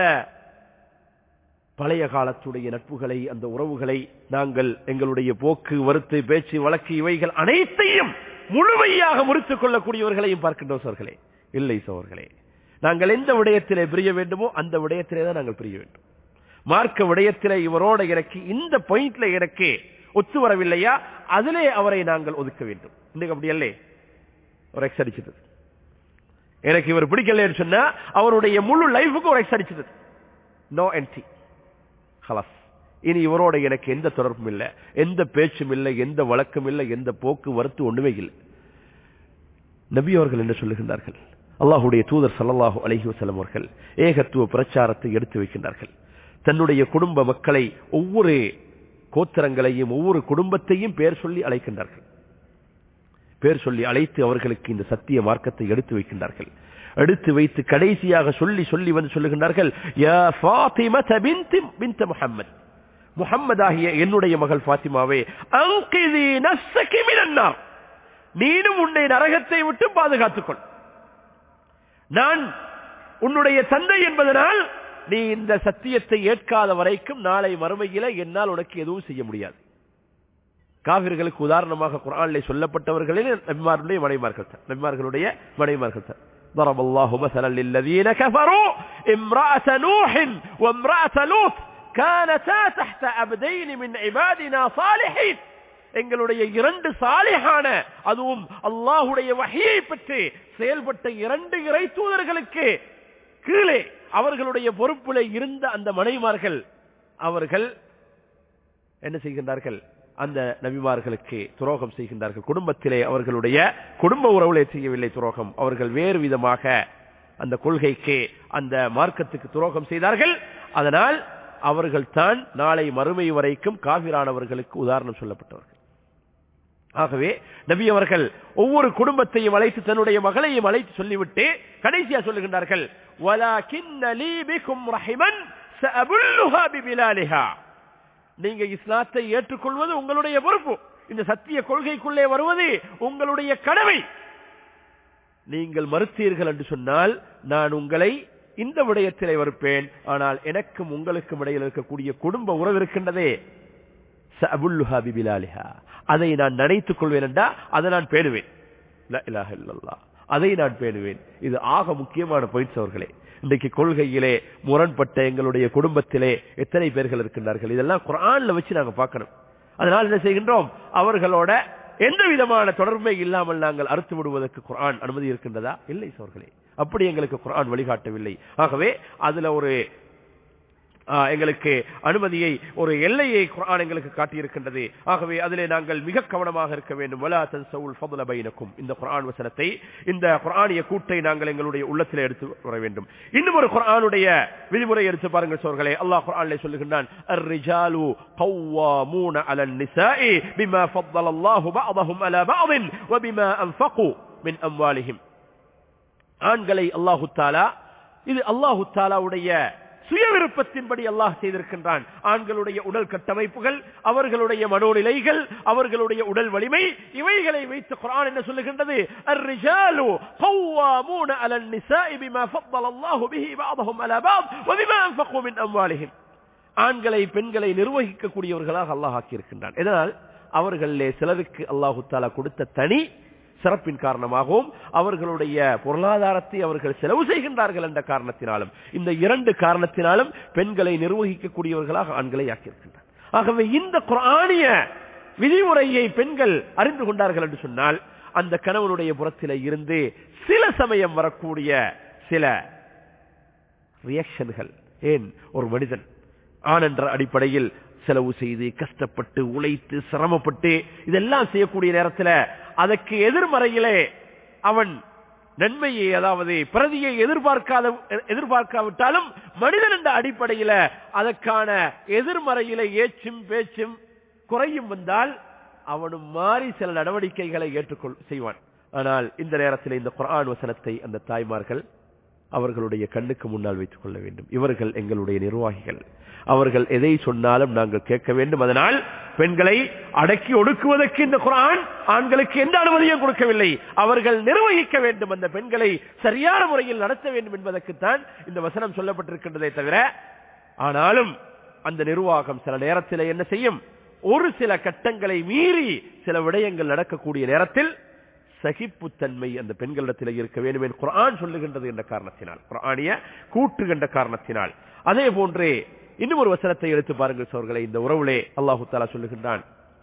பழைய காலத்துடைய நட்புகளை அந்த உறவுகளை நாங்கள் எங்களுடைய போக்கு வருத்து பேச்சு வழக்கு இவைகள் அனைத்தையும் முழுமையாக முறித்துக் கொள்ளக்கூடியவர்களையும் பார்க்கின்றோம் சோர்களே இல்லை சோர்களே நாங்கள் எந்த விடயத்திலே பிரிய வேண்டுமோ அந்த விடயத்திலே தான் நாங்கள் பிரிய வேண்டும் மார்க்க விடயத்திலே இவரோட எனக்கு இந்த பாயிண்ட்ல எனக்கு ஒத்து வரவில்லையா அதிலே அவரை நாங்கள் ஒதுக்க வேண்டும் இன்னைக்கு அப்படி அல்லே ஒரு எக்ஸ் அடிச்சது எனக்கு இவர் பிடிக்கலன்னு சொன்னா அவருடைய முழு லைஃபுக்கு ஒரு எக்ஸ் அடிச்சது நோ என்டி ஹலாஸ் இனி இவரோட எனக்கு எந்த தொடர்பும் இல்லை எந்த பேச்சும் இல்லை எந்த வழக்கும் இல்லை எந்த போக்கு வரத்து ஒண்ணுமே இல்லை நபி அவர்கள் என்ன சொல்லுகின்றார்கள் அல்லாஹுடைய தூதர் சல்லாஹூ அலஹி வசலம் அவர்கள் ஏகத்துவ பிரச்சாரத்தை எடுத்து வைக்கின்றார்கள் தன்னுடைய குடும்ப மக்களை ஒவ்வொரு கோத்திரங்களையும் ஒவ்வொரு குடும்பத்தையும் பேர் சொல்லி அழைக்கின்றார்கள் பேர் சொல்லி அழைத்து அவர்களுக்கு இந்த சத்திய மார்க்கத்தை எடுத்து வைக்கின்றார்கள் எடுத்து வைத்து கடைசியாக சொல்லி சொல்லி வந்து சொல்லுகின்றார்கள் முகம்மது முகம்மது ஆகிய என்னுடைய மகள் பாத்திமாவே அங்கிதி நஸ்ஸகி மினன்னார் நீனும் உன்னை நரகத்தை விட்டு பாதுகாத்துக்கொள் நான் உன்னுடைய தந்தை என்பதனால் நீ இந்த சத்தியத்தை ஏற்காத வரைக்கும் நாளை மறுமையில என்னால் உனக்கு எதுவும் செய்ய முடியாது காவிர்களுக்கு உதாரணமாக குரானிலே சொல்லப்பட்டவர்களில் நபிமார்களுடைய மனைமார்கள் தான் நபிமார்களுடைய மனைமார்கள் தான் ضرب الله مثلا للذين كفروا امرأة نوح وامرأة لوط كانتا تحت عبدين من عبادنا صالحين எங்களுடைய இரண்டு சாலிகான அதுவும் அல்லாஹுடைய வகையை பற்றி செயல்பட்ட இரண்டு இறை தூதர்களுக்கு கீழே அவர்களுடைய பொறுப்பில் இருந்த அந்த மனைமார்கள் அவர்கள் என்ன செய்கின்றார்கள் அந்த நபிமார்களுக்கு துரோகம் செய்கின்றார்கள் குடும்பத்திலே அவர்களுடைய குடும்ப உறவுகளை செய்யவில்லை துரோகம் அவர்கள் வேறு விதமாக அந்த கொள்கைக்கு அந்த மார்க்கத்துக்கு துரோகம் செய்தார்கள் அதனால் அவர்கள் தான் நாளை மறுமை வரைக்கும் காவிரானவர்களுக்கு உதாரணம் சொல்லப்பட்டவர்கள் ஆகவே நபி அவர்கள் ஒவ்வொரு குடும்பத்தையும் அழைத்து தன்னுடைய மகளையும் அழைத்து சொல்லிவிட்டு கடைசியா சொல்லுகின்றார்கள் "வலாகின்ன லீ பிகும் ரஹிமன் சஅபுல்லுஹா பிபிலாலிஹா." நீங்க இஸ்லாத்தை ஏற்றுக்கொள்வது உங்களுடைய பொறுப்பு இந்த சத்திய கொள்கைக்குள்ளே வருவது உங்களுடைய கடமை நீங்கள் மறுத்தீர்கள் என்று சொன்னால் நான் உங்களை இந்த விடயத்திலே வருப்பேன் ஆனால் எனக்கும் உங்களுக்கும் இடையில் இருக்கக்கூடிய குடும்ப உறவு இருக்கின்றதே சஅபுல்லுஹா பிபிலாலிஹா. அதை நான் நடைத்துக் கொள்வேன் என்றா அதை நான் பேணுவேன் லா இலாஹ இல்லல்லாஹ். அதை நான் பேணுவேன் இது ஆக முக்கியமான பாயிண்ட்ஸ் அவர்களே இன்றைக்கு கொள்கையிலே முரண்பட்ட எங்களுடைய குடும்பத்திலே எத்தனை பேர்கள் இருக்கின்றார்கள் இதெல்லாம் குரான்ல வச்சு நாங்க பார்க்கணும் அதனால் என்ன செய்கின்றோம் அவர்களோட எந்த விதமான தொடர்பே இல்லாமல் நாங்கள் அறுத்து விடுவதற்கு குரான் அனுமதி இருக்கின்றதா இல்லை சோர்களே அப்படி எங்களுக்கு குரான் வழிகாட்டவில்லை ஆகவே அதுல ஒரு ஆ, எங்களுக்கு அனுமதியை ஒரு எல்லையை குர்ஆன் எங்களுக்கு காட்டியிருக்கின்றது ஆகவே அதிலே நாங்கள் மிக கவனமாக இருக்க வேண்டும் வலா தன்சவுல் ஃபضل பைனக்கும் இந்த குர்ஆன் வசனத்தை இந்த குர்ஆனிய கூட்டை நாங்கள் எங்களுடைய உள்ளத்திலே எடுத்து வர வேண்டும் இன்னும் ஒரு குர்ஆனுடைய விதிமுறை எடுத்து பாருங்கள் சோர்களே அல்லாஹ் குர்ஆனிலே சொல்லுகின்றான் الرجال قوامون على النساء بما فضل الله بعضهم على بعض وبما انفقوا من اموالهم ஆண்களை அல்லாஹு தாலா இது அல்லாஹு தாலாவுடைய சுய விருப்பத்தின்படி அல்லாஹ் செய்திருக்கின்றான் ஆண்களுடைய உடல் கட்டமைப்புகள் அவர்களுடைய மனோநிலைகள் அவர்களுடைய உடல் வலிமை இவைகளை வைத்து குர்ஆன் என்ன சொல்லுகின்றது الرجال قوامون على النساء بما فضل الله به بعضهم على بعض وبما انفقوا من اموالهم ஆண்களை பெண்களை நிர்வகிக்கக்கூடியவர்களாக அல்லாஹ் ஆக்கியிருக்கின்றான் இதனால் அவர்களிலே சிலருக்கு அல்லாஹு தாலா கொடுத்த தனி சிறப்பின் காரணமாகவும் அவர்களுடைய பொருளாதாரத்தை அவர்கள் செலவு செய்கின்றார்கள் என்ற காரணத்தினாலும் இந்த இரண்டு காரணத்தினாலும் பெண்களை நிர்வகிக்கக்கூடியவர்களாக ஆண்களை ஆக்கியிருக்கின்றார் ஆகவே இந்த குரானிய விதிமுறையை பெண்கள் அறிந்து கொண்டார்கள் என்று சொன்னால் அந்த கணவனுடைய புறத்தில இருந்து சில சமயம் வரக்கூடிய சில ரியாக்ஷன்கள் ஏன் ஒரு மனிதன் ஆண் என்ற அடிப்படையில் செலவு செய்து கஷ்டப்பட்டு உழைத்து சிரமப்பட்டு இதெல்லாம் செய்யக்கூடிய நேரத்தில் அதற்கு எதிர்மறையிலே அவன் நன்மையை அதாவது பிரதியை எதிர்பார்க்காத எதிர்பார்க்காவிட்டாலும் மனிதன் என்ற அடிப்படையில அதற்கான எதிர்மறையில ஏச்சும் பேச்சும் குறையும் வந்தால் அவனும் மாறி சில நடவடிக்கைகளை ஏற்றுக்கொள் செய்வான் ஆனால் இந்த நேரத்தில் இந்த குரான் வசனத்தை அந்த தாய்மார்கள் அவர்களுடைய கண்ணுக்கு முன்னால் வைத்துக் கொள்ள வேண்டும் இவர்கள் எங்களுடைய நிர்வாகிகள் அவர்கள் எதை சொன்னாலும் நாங்கள் கேட்க வேண்டும் அதனால் பெண்களை அடக்கி ஒடுக்குவதற்கு இந்த குரான் ஆண்களுக்கு எந்த அனுமதியும் கொடுக்கவில்லை அவர்கள் நிர்வகிக்க வேண்டும் அந்த பெண்களை சரியான முறையில் நடத்த வேண்டும் என்பதற்குத்தான் இந்த வசனம் சொல்லப்பட்டிருக்கின்றதை தவிர ஆனாலும் அந்த நிர்வாகம் சில நேரத்தில் என்ன செய்யும் ஒரு சில கட்டங்களை மீறி சில விடயங்கள் நடக்கக்கூடிய நேரத்தில் சகிப்புத்தன்மை அந்த பெண்களிடத்தில் இருக்க வேண்டும் என்று குரான் சொல்லுகின்றது என்ற காரணத்தினால் குரானிய கூற்றுகின்ற காரணத்தினால் அதே போன்றே இன்னும் ஒரு வசனத்தை எடுத்து பாருங்கள் சோர்களை இந்த உறவுலே அல்லாஹு தாலா சொல்லுகின்றான்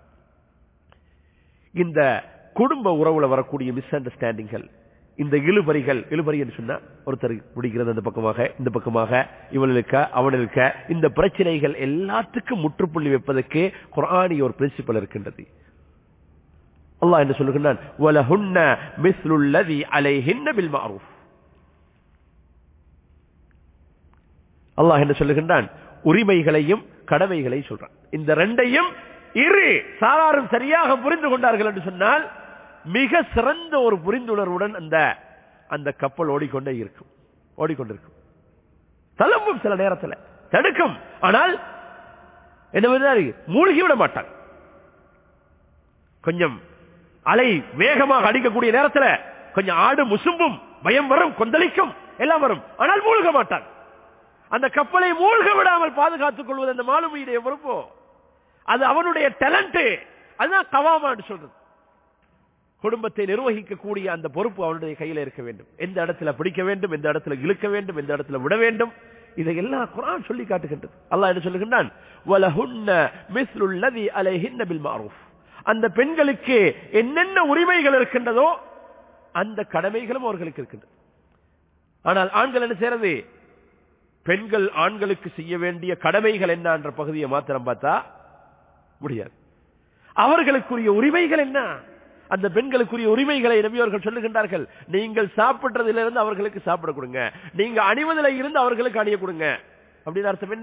இந்த குடும்ப உறவுல வரக்கூடிய மிஸ் அண்டர்ஸ்டாண்டிங்கள் இந்த இழுபறிகள் இழுபறி என்று சொன்னா ஒருத்தர் முடிக்கிறது அந்த பக்கமாக இந்த பக்கமாக இவன் இருக்க அவன் இருக்க இந்த பிரச்சனைகள் எல்லாத்துக்கும் முற்றுப்புள்ளி வைப்பதற்கு குரானி ஒரு பிரின்சிபல் இருக்கின்றது அல்லாஹ் என்ன சொல்லுகின்றான் வலஹுன்ன மிஸ்லுல்லதி அலைஹின்ன பில் மஅரூஃப் அல்லாஹ் என்ன சொல்லுகின்றான் உரிமைகளையும் கடமைகளையும் சொல்றான் இந்த ரெண்டையும் இரு சாராரும் சரியாக புரிந்து கொண்டார்கள் என்று சொன்னால் மிக சிறந்த ஒரு புரிந்துணர்வுடன் அந்த அந்த கப்பல் ஓடிக்கொண்டே இருக்கும் ஓடிக்கொண்டிருக்கும் தளம்பும் சில நேரத்தில் தடுக்கும் ஆனால் என்ன மூழ்கி விட மாட்டான் கொஞ்சம் அலை வேகமாக அடிக்கக்கூடிய நேரத்தில் கொஞ்சம் ஆடு முசும்பும் பயம் வரும் கொந்தளிக்கும் எல்லாம் வரும் ஆனால் மூழ்க மாட்டான் அந்த கப்பலை மூழ்க விடாமல் பாதுகாத்துக் கொள்வது அந்த மாலுமியுடைய பொறுப்போ அது அவனுடைய டேலண்ட் அதுதான் கவாமான்னு சொல்றது குடும்பத்தை நிர்வகிக்கக்கூடிய அந்த பொறுப்பு அவனுடைய கையில இருக்க வேண்டும் எந்த இடத்துல பிடிக்க வேண்டும் எந்த இடத்துல இழுக்க வேண்டும் எந்த இடத்துல விட வேண்டும் இதையெல்லாம் குரான் சொல்லி காட்டுகின்றது அல்லாஹ் என்ன சொல்லுகின்றான் வலஹுன்ன மிஸ்லுல்லதி அலைஹின்ன பில் மஅரூஃப் அந்த பெண்களுக்கு என்னென்ன உரிமைகள் இருக்கின்றதோ அந்த கடமைகளும் அவர்களுக்கு இருக்கின்றது ஆனால் ஆண்கள் என்ன செய்யறது பெண்கள் ஆண்களுக்கு செய்ய வேண்டிய கடமைகள் என்ன என்ற பகுதியை மாத்திரம் பார்த்தா முடியாது அவர்களுக்குரிய உரிமைகள் என்ன அந்த பெண்களுக்குரிய உரிமைகளை நபியவர்கள் சொல்லுகின்றார்கள் நீங்கள் சாப்பிடுறதிலிருந்து அவர்களுக்கு சாப்பிட கொடுங்க நீங்க அணிவதில் இருந்து அவர்களுக்கு அணிய கொடுங்க அப்படின்னு அர்த்தம் என்ன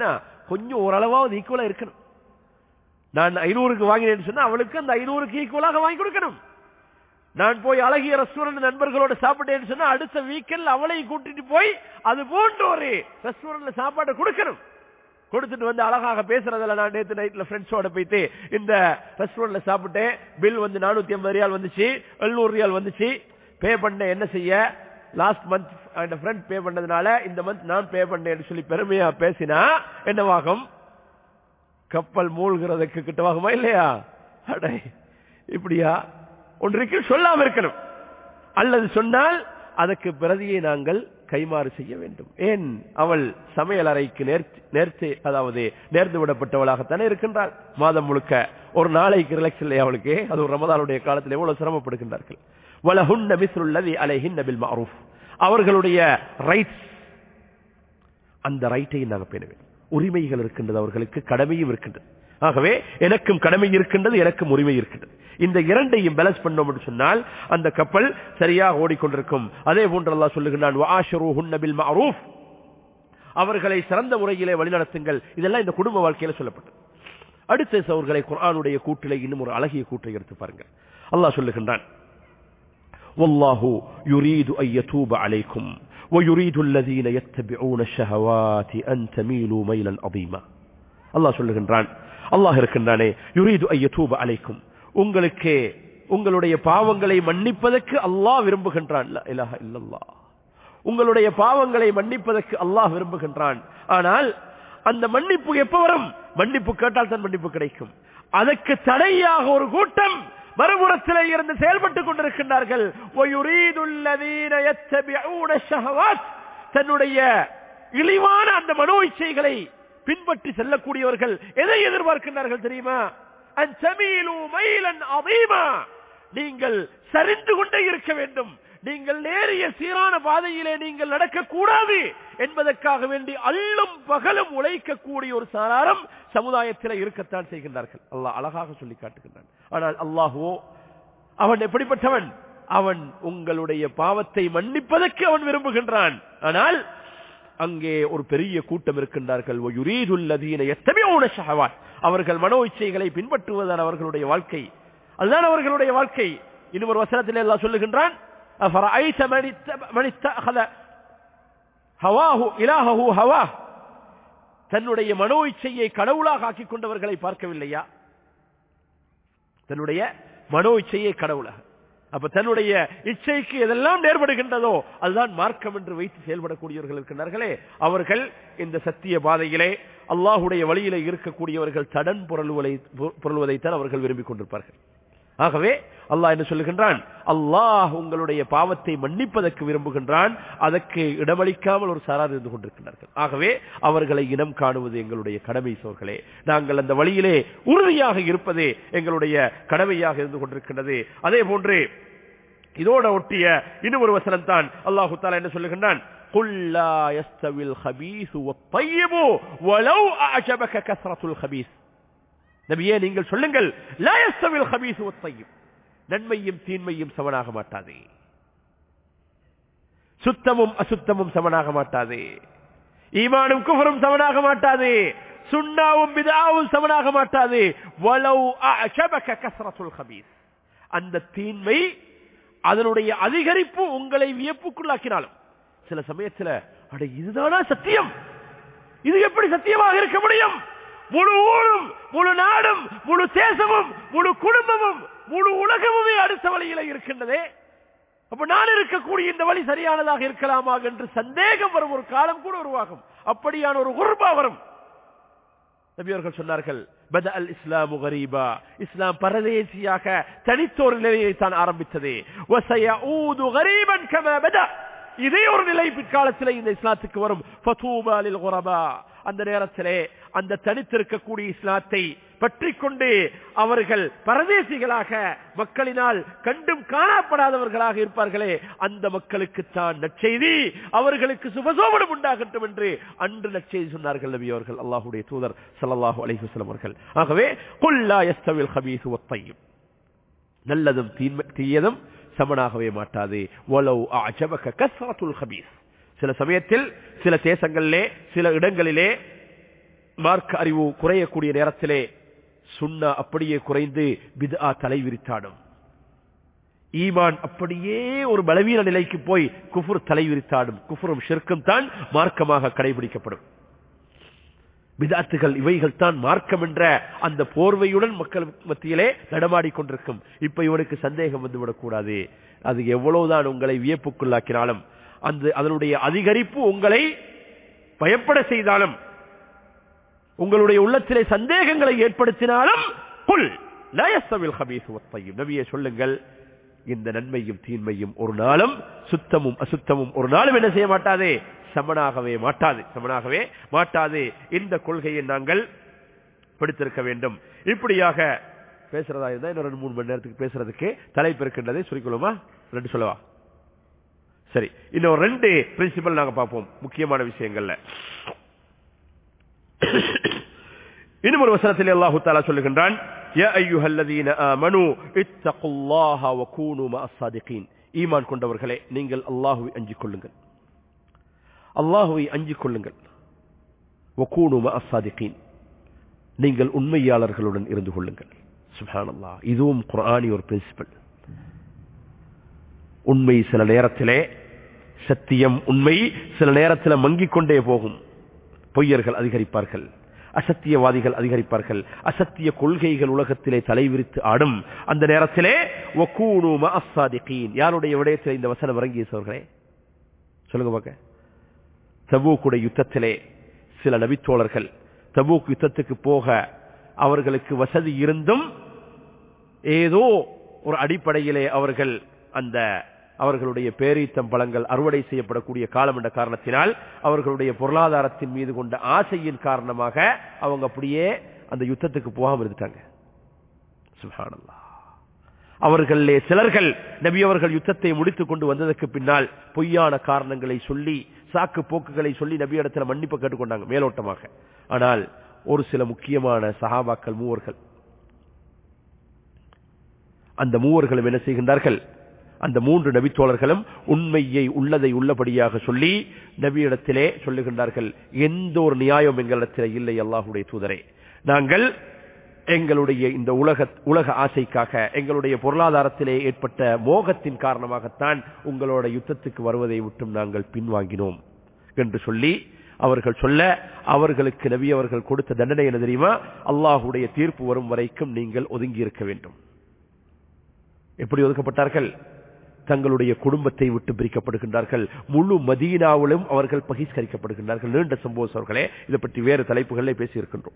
கொஞ்சம் ஓரளவாவது ஈக்குவலா இருக்கணும் நான் ஐநூறுக்கு வாங்கினேன்னு சொன்னா அவளுக்கு அந்த ஐநூறுக்கு ஈக்குவலாக வாங்கி கொடுக்கணும் நான் போய் அழகிய ரெஸ்டாரண்ட் நண்பர்களோட சாப்பிட்டேன்னு சொன்னா அடுத்த வீக்கெண்ட் அவளையும் கூட்டிட்டு போய் அது போன்ற ஒரு ரெஸ்டாரண்ட்ல சாப்பாடு கொடுக்கணும் கொடுத்துட்டு வந்து அழகாக பேசுறதுல நான் நேத்து நைட்ல ஃப்ரெண்ட்ஸோட போயிட்டு இந்த ரெஸ்டாரண்ட்ல சாப்பிட்டேன் பில் வந்து நானூத்தி ஐம்பது ரியால் வந்துச்சு எழுநூறு ரியால் வந்துச்சு பே பண்ண என்ன செய்ய லாஸ்ட் மந்த் அந்த ஃப்ரெண்ட் பே பண்ணதுனால இந்த மந்த் நான் பே பண்ணேன்னு சொல்லி பெருமையா பேசினா என்னவாகும் கப்பல் மூழ்கிறதுக்கு கிட்டவாகுமா இல்லையா அடே இப்படியா ஒன்றைக்கு சொல்லாம இருக்கணும் அல்லது சொன்னால் அதற்கு பிரதியை நாங்கள் கைமாறு செய்ய வேண்டும் ஏன் அவள் சமையல் அறைக்கு நேர்த்தி அதாவது நேர்ந்து விடப்பட்டவளாகத்தானே இருக்கின்றாள் மாதம் முழுக்க ஒரு நாளைக்கு ரிலாக்ஸ் இல்லையா அவளுக்கு அது ஒரு ரமதானுடைய காலத்தில் எவ்வளவு சிரமப்படுகின்றார்கள் வலஹுன்ன மிஸ்ருல்லதி அலைஹின்ன பில் மஅரூஃப் அவர்களுடைய ரைட்ஸ் அந்த ரைட்டை நாங்கள் பேண வேண்டும் உரிமைகள் இருக்கின்றது அவர்களுக்கு கடமையும் இருக்கின்றது ஆகவே எனக்கும் கடமை இருக்கின்றது எனக்கும் உரிமை இருக்கின்றது இந்த இரண்டையும் பேலன்ஸ் பண்ணோம் என்று சொன்னால் அந்த கப்பல் சரியாக ஓடிக்கொண்டிருக்கும் அதே போன்று அல்லாஹ் சொல்லுகிறான் அவர்களை சிறந்த முறையிலே வழிநடத்துங்கள் இதெல்லாம் இந்த குடும்ப வாழ்க்கையில சொல்லப்பட்டது அடுத்த சவர்களை குரானுடைய கூட்டிலே இன்னும் ஒரு அழகிய கூட்டை எடுத்து பாருங்கள் அல்லாஹ் சொல்லுகின்றான் والله يريد أن يتوب عليكم ويريد الذين يتبعون الشهوات أن تميلوا ميلا عظيما அல்லாஹ் சொல்லுகின்றான் அல்லாஹ் இருக்கின்றானே யுரீது ஐயத்தூப அலைக்கும் உங்களுக்கு உங்களுடைய பாவங்களை மன்னிப்பதற்கு அல்லாஹ் விரும்புகின்றான் இலஹ இல்லல்லா உங்களுடைய பாவங்களை மன்னிப்பதற்கு அல்லாஹ் விரும்புகின்றான் ஆனால் அந்த மன்னிப்பு எப்ப வரும் மன்னிப்பு கேட்டால் தான் மன்னிப்பு கிடைக்கும் அதற்கு தடையாக ஒரு கூட்டம் மறுபுறத்திலே இருந்து செயல்பட்டுக் கொண்டிருக்கின்றார்கள் தன்னுடைய இழிவான அந்த மனோ இச்சைகளை பின்பற்றி செல்லக்கூடியவர்கள் எதை எதிர்பார்க்கின்றார்கள் தெரியுமா நீங்கள் சரிந்து கொண்டே இருக்க வேண்டும் நீங்கள் நேரிய சீரான பாதையிலே நீங்கள் நடக்கக்கூடாது என்பதற்காக வேண்டி அல்லும் பகலும் உழைக்கக்கூடிய ஒரு சாராரம் சமுதாயத்தில் இருக்கத்தான் செய்கின்றார்கள் அல்லாஹ் அழகாக சொல்லி காட்டுகின்றான் ஆனால் அல்லாஹோ அவன் எப்படிப்பட்டவன் அவன் உங்களுடைய பாவத்தை மன்னிப்பதற்கு அவன் விரும்புகின்றான் ஆனால் அங்கே ஒரு பெரிய கூட்டம் இருக்கின்றார்கள் அவர்கள் மனோ இச்சைகளை பின்பற்றுவதுதான் அவர்களுடைய வாழ்க்கை அதுதான் அவர்களுடைய வாழ்க்கை இன்னும் ஒரு வசனத்தில் எல்லாம் சொல்லுகின்றான் தன்னுடைய மனோ இச்சையை கடவுளாக ஆக்கிக் கொண்டவர்களை பார்க்கவில்லையா தன்னுடைய மனோ இச்சையை கடவுளாக அப்ப தன்னுடைய இச்சைக்கு எதெல்லாம் நேர்படுகின்றதோ அதுதான் மார்க்கம் என்று வைத்து செயல்படக்கூடியவர்கள் இருக்கின்றார்களே அவர்கள் இந்த சத்திய பாதையிலே அல்லாஹுடைய வழியிலே இருக்கக்கூடியவர்கள் தடன் புரளுவதை புரளுவதைத்தான் அவர்கள் விரும்பிக் கொண்டிருப்பார்கள் ஆகவே அல்லாஹ் என்ன சொல்லுகின்றான் அல்லாஹ் உங்களுடைய பாவத்தை மன்னிப்பதற்கு விரும்புகின்றான் அதற்கு இடமளிக்காமல் ஒரு சாரார் இருந்து கொண்டிருக்கின்றார்கள் ஆகவே அவர்களை இனம் காணுவது எங்களுடைய கடமை சோர்களே நாங்கள் அந்த வழியிலே உறுதியாக இருப்பதே எங்களுடைய கடமையாக இருந்து கொண்டிருக்கின்றது அதே போன்று இதோட ஒட்டிய இன்னும் ஒரு வசனம் தான் அல்லாஹு தாலா என்ன சொல்லுகின்றான் قل لا يستوي الخبيث والطيب ولو أعجبك كثرة الخبيث நபியே நீங்கள் சொல்லுங்கள் லா யஸ்தவில் ஹபீஸ் ஒத்தையும் நன்மையும் தீன்மையும் சமனாக மாட்டாதே சுத்தமும் அசுத்தமும் சமனாக மாட்டாதே ஈமானும் குஃபரும் சமனாக மாட்டாதே சுண்ணாவும் பிதாவும் சமனாக மாட்டாது வலவு அஅஜபக கஸ்ரத்துல் ஹபீஸ் அந்த தீன்மை அதனுடைய அதிகரிப்பு உங்களை வியப்புக்குள்ளாக்கினாலும் சில சமயத்துல அட இதுதானா சத்தியம் இது எப்படி சத்தியமாக இருக்க முடியும் முழு ஊரும் முழு நாடும் முழு தேசமும் முழு குடும்பமும் முழு உலகமுமே அடுத்த வழியில இருக்கின்றதே அப்ப நான் இருக்கக்கூடிய இந்த வழி சரியானதாக இருக்கலாமா என்று சந்தேகம் வரும் ஒரு காலம் கூட உருவாகும் அப்படியான ஒரு குர்பா வரும் நபியவர்கள் சொன்னார்கள் பத அல் இஸ்லாமு கரீபா இஸ்லாம் பரதேசியாக தனித்தோர் நிலையை தான் ஆரம்பித்தது வசயஊது கரீபன் கம பதா இதே ஒரு நிலை பிற்காலத்தில் இந்த இஸ்லாத்துக்கு வரும் ஃபதூபா லில் குரபா அந்த நேரத்திலே அந்த தனித்திருக்கக்கூடிய இஸ்லாத்தை பற்றி கொண்டு அவர்கள் பரதேசிகளாக மக்களினால் கண்டும் காணப்படாதவர்களாக இருப்பார்களே அந்த மக்களுக்கு தான் நற்செய்தி அவர்களுக்கு சுபசோபனம் உண்டாகட்டும் என்று அன்று நற்செய்தி சொன்னார்கள் நபி அவர்கள் அல்லாஹுடைய தூதர் சல்லாஹூ அலிஹுஸ்லம் அவர்கள் ஆகவே குல்லா எஸ்தவில் ஹபீஸ் ஒத்தையும் நல்லதும் தீயதும் சமனாகவே மாட்டாது ஒலவ் அஜபக கஸ்ரத்துல் ஹபீஸ் சில சமயத்தில் சில தேசங்களிலே சில இடங்களிலே மார்க்க அறிவு குறையக்கூடிய நேரத்திலே சுண்ணா அப்படியே குறைந்து பிதா தலைவிரித்தாடும் ஈமான் அப்படியே ஒரு பலவீன நிலைக்கு போய் குஃபுர் தலைவிரித்தாடும் குஃபுரும் ஷிர்க்கும் தான் மார்க்கமாக கடைபிடிக்கப்படும் விதாத்துகள் இவைகள் தான் மார்க்கம் என்ற அந்த போர்வையுடன் மக்கள் மத்தியிலே நடமாடிக் கொண்டிருக்கும் இப்ப இவனுக்கு சந்தேகம் வந்துவிடக் கூடாது அது எவ்வளவுதான் உங்களை வியப்புக்குள்ளாக்கினாலும் அந்த அதனுடைய அதிகரிப்பு உங்களை பயப்பட செய்தாலும் உங்களுடைய உள்ளத்திலே சந்தேகங்களை ஏற்படுத்தினாலும் குல் லயஸ்தவில் ஹபீஸ் நபியை சொல்லுங்கள் இந்த நன்மையும் தீன்மையும் ஒரு நாளும் சுத்தமும் அசுத்தமும் ஒரு நாளும் என்ன செய்ய மாட்டாதே சமனாகவே மாட்டாது சமனாகவே மாட்டாது இந்த கொள்கையை நாங்கள் பிடித்திருக்க வேண்டும் இப்படியாக பேசுறதா இருந்தா இன்னும் ரெண்டு மூணு மணி நேரத்துக்கு பேசுறதுக்கு தலைப்பு இருக்கின்றதை சொல்லிக்கொள்ளுமா ரெண்டு சொல்லவா சரி இன்னும் ரெண்டு பிரின்சிபல் நாங்க பார்ப்போம் முக்கியமான விஷயங்கள்ல இன்னும் ஒரு வசனத்தில் அல்லாஹு தாலா சொல்லுகின்றான் يا أيها الذين آمنوا اتقوا الله وكونوا مع الصادقين ஈமான் கொண்டவர்களே நீங்கள் அல்லாஹுவை அஞ்சிக் கொள்ளுங்கள் அல்லாஹுவை அஞ்சிக் கொள்ளுங்கள் வக்கூனு மع الصادقين நீங்கள் உண்மையாளர்களுடன் இருந்து கொள்ளுங்கள் சுப்ஹானல்லாஹ் இதுவும் குர்ஆனி ஒரு பிரின்சிபல் உண்மை சில நேரத்திலே சத்தியம் உண்மை சில நேரத்தில் மங்கிக் கொண்டே போகும் பொய்யர்கள் அதிகரிப்பார்கள் அசத்தியவாதிகள் அதிகரிப்பார்கள் அசத்திய கொள்கைகள் உலகத்திலே தலைவிரித்து ஆடும் அந்த நேரத்திலே யாருடைய விடயத்தில் இந்த வசனம் இறங்கிய சோர்களே சொல்லுங்க பாக்க தபூக்குடைய யுத்தத்திலே சில நபித்தோழர்கள் தபூக் யுத்தத்துக்கு போக அவர்களுக்கு வசதி இருந்தும் ஏதோ ஒரு அடிப்படையிலே அவர்கள் அந்த அவர்களுடைய பேரீத்தம் பழங்கள் அறுவடை செய்யப்படக்கூடிய காலம் என்ற காரணத்தினால் அவர்களுடைய பொருளாதாரத்தின் மீது கொண்ட ஆசையின் காரணமாக அவங்க அப்படியே அந்த யுத்தத்துக்கு போகாமல் இருந்துட்டாங்க சுஹானல்லா அவர்களே சிலர்கள் நபி அவர்கள் யுத்தத்தை முடித்துக் கொண்டு வந்ததற்கு பின்னால் பொய்யான காரணங்களை சொல்லி சாக்கு போக்குகளை சொல்லி நபி இடத்துல மன்னிப்பு கேட்டுக்கொண்டாங்க மேலோட்டமாக ஆனால் ஒரு சில முக்கியமான சஹாபாக்கள் மூவர்கள் அந்த மூவர்களும் என்ன செய்கின்றார்கள் அந்த மூன்று நபித்தோழர்களும் உண்மையை உள்ளதை உள்ளபடியாக சொல்லி நபியிடத்திலே சொல்லுகின்றார்கள் எந்த ஒரு நியாயம் எங்களிடத்தில் இல்லை அல்லாஹுடைய தூதரே நாங்கள் எங்களுடைய இந்த உலக உலக ஆசைக்காக எங்களுடைய பொருளாதாரத்திலே ஏற்பட்ட மோகத்தின் காரணமாகத்தான் உங்களோட யுத்தத்துக்கு வருவதை விட்டும் நாங்கள் பின்வாங்கினோம் என்று சொல்லி அவர்கள் சொல்ல அவர்களுக்கு நபி அவர்கள் கொடுத்த தண்டனை என்ன தெரியுமா அல்லாஹுடைய தீர்ப்பு வரும் வரைக்கும் நீங்கள் ஒதுங்கி இருக்க வேண்டும் எப்படி ஒதுக்கப்பட்டார்கள் தங்களுடைய குடும்பத்தை விட்டு பிரிக்கப்படுகின்றார்கள் முழு மதீனாவிலும் அவர்கள் பகிஷ்கரிக்கப்படுகின்றார்கள் நீண்ட சம்பவம் அவர்களே இதை பற்றி வேறு தலைப்புகளில் பேசியிருக்கின்றோம்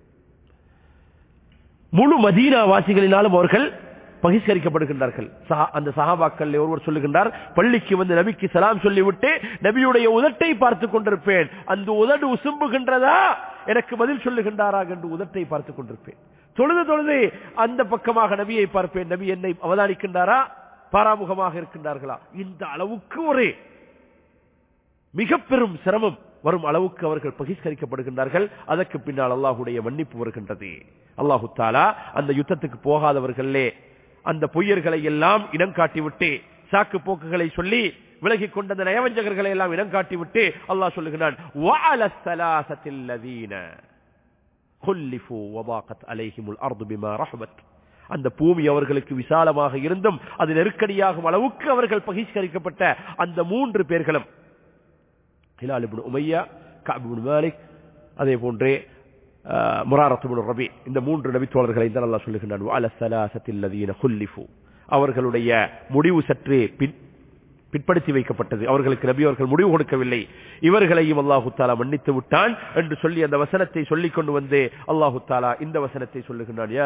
முழு மதீனா வாசிகளினாலும் அவர்கள் பகிஷ்கரிக்கப்படுகின்றார்கள் அந்த சகாபாக்கள் ஒருவர் சொல்லுகின்றார் பள்ளிக்கு வந்து நபிக்கு சலாம் சொல்லிவிட்டு நபியுடைய உதட்டை பார்த்துக் கொண்டிருப்பேன் அந்த உதடு உசும்புகின்றதா எனக்கு பதில் சொல்லுகின்றாரா என்று உதட்டை பார்த்துக் கொண்டிருப்பேன் தொழுது தொழுது அந்த பக்கமாக நபியை பார்ப்பேன் நபி என்னை அவதானிக்கின்றாரா பாராமுகமாக இருக்கின்றார்களா இந்த அளவுக்கு ஒரு மிக பெரும் சிரமம் வரும் அளவுக்கு அவர்கள் பகிஷ்கரிக்கப்படுகின்றார்கள் அதற்கு பின்னால் அல்லாஹுடைய மன்னிப்பு வருகின்றது அல்லாஹு தாலா அந்த யுத்தத்துக்கு போகாதவர்களே அந்த பொய்யர்களை எல்லாம் இனம் காட்டிவிட்டு சாக்கு போக்குகளை சொல்லி விலகி கொண்ட அந்த நயவஞ்சகர்களை எல்லாம் இனம் காட்டிவிட்டு அல்லாஹ் சொல்லுகிறான் அந்த பூமி அவர்களுக்கு விசாலமாக இருந்தும் அது நெருக்கடியாகும் அளவுக்கு அவர்கள் பகிஷ்கரிக்கப்பட்ட அந்த மூன்று பேர்களும் ஹிலாலிபுன் உமையா காபிபுன் மாலிக் அதே போன்றே முராரத்துபுன் ரபி இந்த மூன்று நபித்தோழர்களை தான் அல்லா சொல்லுகின்றான் அவர்களுடைய முடிவு சற்றே பின் பிற்படுத்தி வைக்கப்பட்டது அவர்களுக்கு நபி அவர்கள் முடிவு கொடுக்கவில்லை இவர்களையும் அல்லாஹு தாலா மன்னித்து விட்டான் என்று சொல்லி அந்த வசனத்தை சொல்லிக் கொண்டு வந்து அல்லாஹு தாலா இந்த வசனத்தை சொல்லுகின்றான்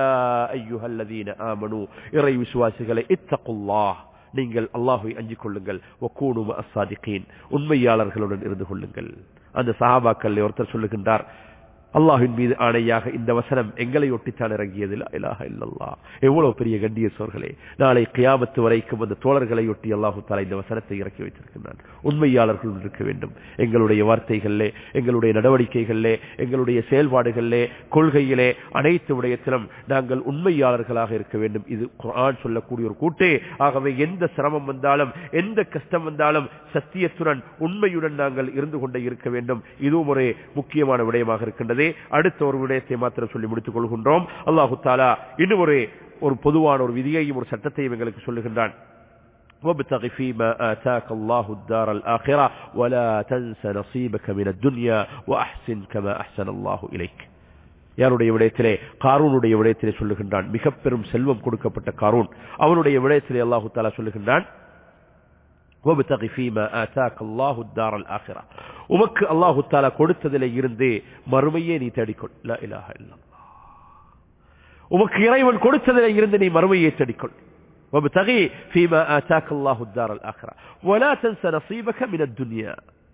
இறை விசுவாசிகளை இத்தகுல்லாஹ் நீங்கள் அல்லாஹை அஞ்சிக் கொள்ளுங்கள் ஒக்கூணும் அசாதிகீன் உண்மையாளர்களுடன் இருந்து கொள்ளுங்கள் அந்த சஹாபாக்கள் ஒருத்தர் சொல்லுகின்றார் அல்லாஹின் மீது ஆணையாக இந்த வசனம் எங்களை ஒட்டித்தான் இறங்கியது இலாக இல்லல்லா எவ்வளவு பெரிய கண்டிய சோர்களே நாளை கியாமத்து வரைக்கும் அந்த தோழர்களை ஒட்டி அல்லாஹு தாலா இந்த வசனத்தை இறக்கி வைத்திருக்கின்றான் உண்மையாளர்கள் இருக்க வேண்டும் எங்களுடைய வார்த்தைகளிலே எங்களுடைய நடவடிக்கைகளிலே எங்களுடைய செயல்பாடுகளிலே கொள்கையிலே அனைத்து விடயத்திலும் நாங்கள் உண்மையாளர்களாக இருக்க வேண்டும் இது குரான் சொல்லக்கூடிய ஒரு கூட்டே ஆகவே எந்த சிரமம் வந்தாலும் எந்த கஷ்டம் வந்தாலும் சத்தியத்துடன் உண்மையுடன் நாங்கள் இருந்து கொண்டே இருக்க வேண்டும் இதுவும் ஒரு முக்கியமான விடயமாக இருக்கின்றது என்பது அடுத்த ஒரு விடயத்தை மாத்திரம் சொல்லி முடித்துக் கொள்கின்றோம் அல்லாஹு தாலா இன்னும் ஒரு ஒரு பொதுவான ஒரு விதியையும் ஒரு சட்டத்தையும் எங்களுக்கு சொல்லுகின்றான் وابتغ فيما آتاك الله الدار الآخرة ولا تنس نصيبك من الدنيا وأحسن كما أحسن الله إليك யாருடைய விடயத்திலே காரூனுடைய விடயத்திலே சொல்லுகின்றான் மிக பெரும் செல்வம் கொடுக்கப்பட்ட காரூன் அவனுடைய விடயத்திலே அல்லாஹு தாலா சொல்லுகின்றான் وابتغ فيما آتاك الله الدار الآخرة உமக்கு அல்லாஹு தாலா கொடுத்ததிலே இருந்து மறுமையே நீ தேடிக்கொள் லா இலாஹ இல்லல்லாஹ் உமக்கு இறைவன் கொடுத்ததிலே இருந்து நீ மறுமையை தேடிக்கொள் وابتغي فيما آتاك الله الدار الآخرة ولا تنس نصيبك من الدنيا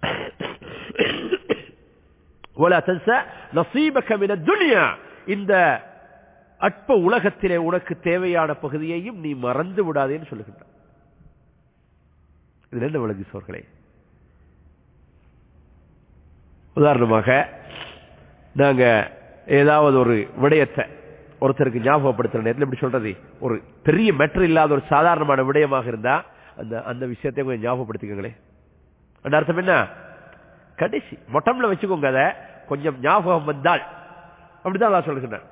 ولا تنسى نصيبك من الدنيا இந்த அற்ப உலகத்திலே உனக்கு தேவையான பகுதியையும் நீ மறந்து விடாதேன்னு சொல்லுகின்றான் இது என்ன விளங்கு சோர்களே உதாரணமாக நாங்க ஏதாவது ஒரு விடயத்தை ஒருத்தருக்கு ஞாபகப்படுத்துற நேரத்தில் எப்படி சொல்றது ஒரு பெரிய மெட்டர் இல்லாத ஒரு சாதாரணமான விடயமாக இருந்தா அந்த அந்த விஷயத்தை கொஞ்சம் ஞாபகப்படுத்திக்கங்களே அந்த அர்த்தம் என்ன கடைசி மொட்டம்ல வச்சுக்கோங்க அதை கொஞ்சம் ஞாபகம் வந்தால் அப்படிதான் அல்லா சொல்லுகின்றான்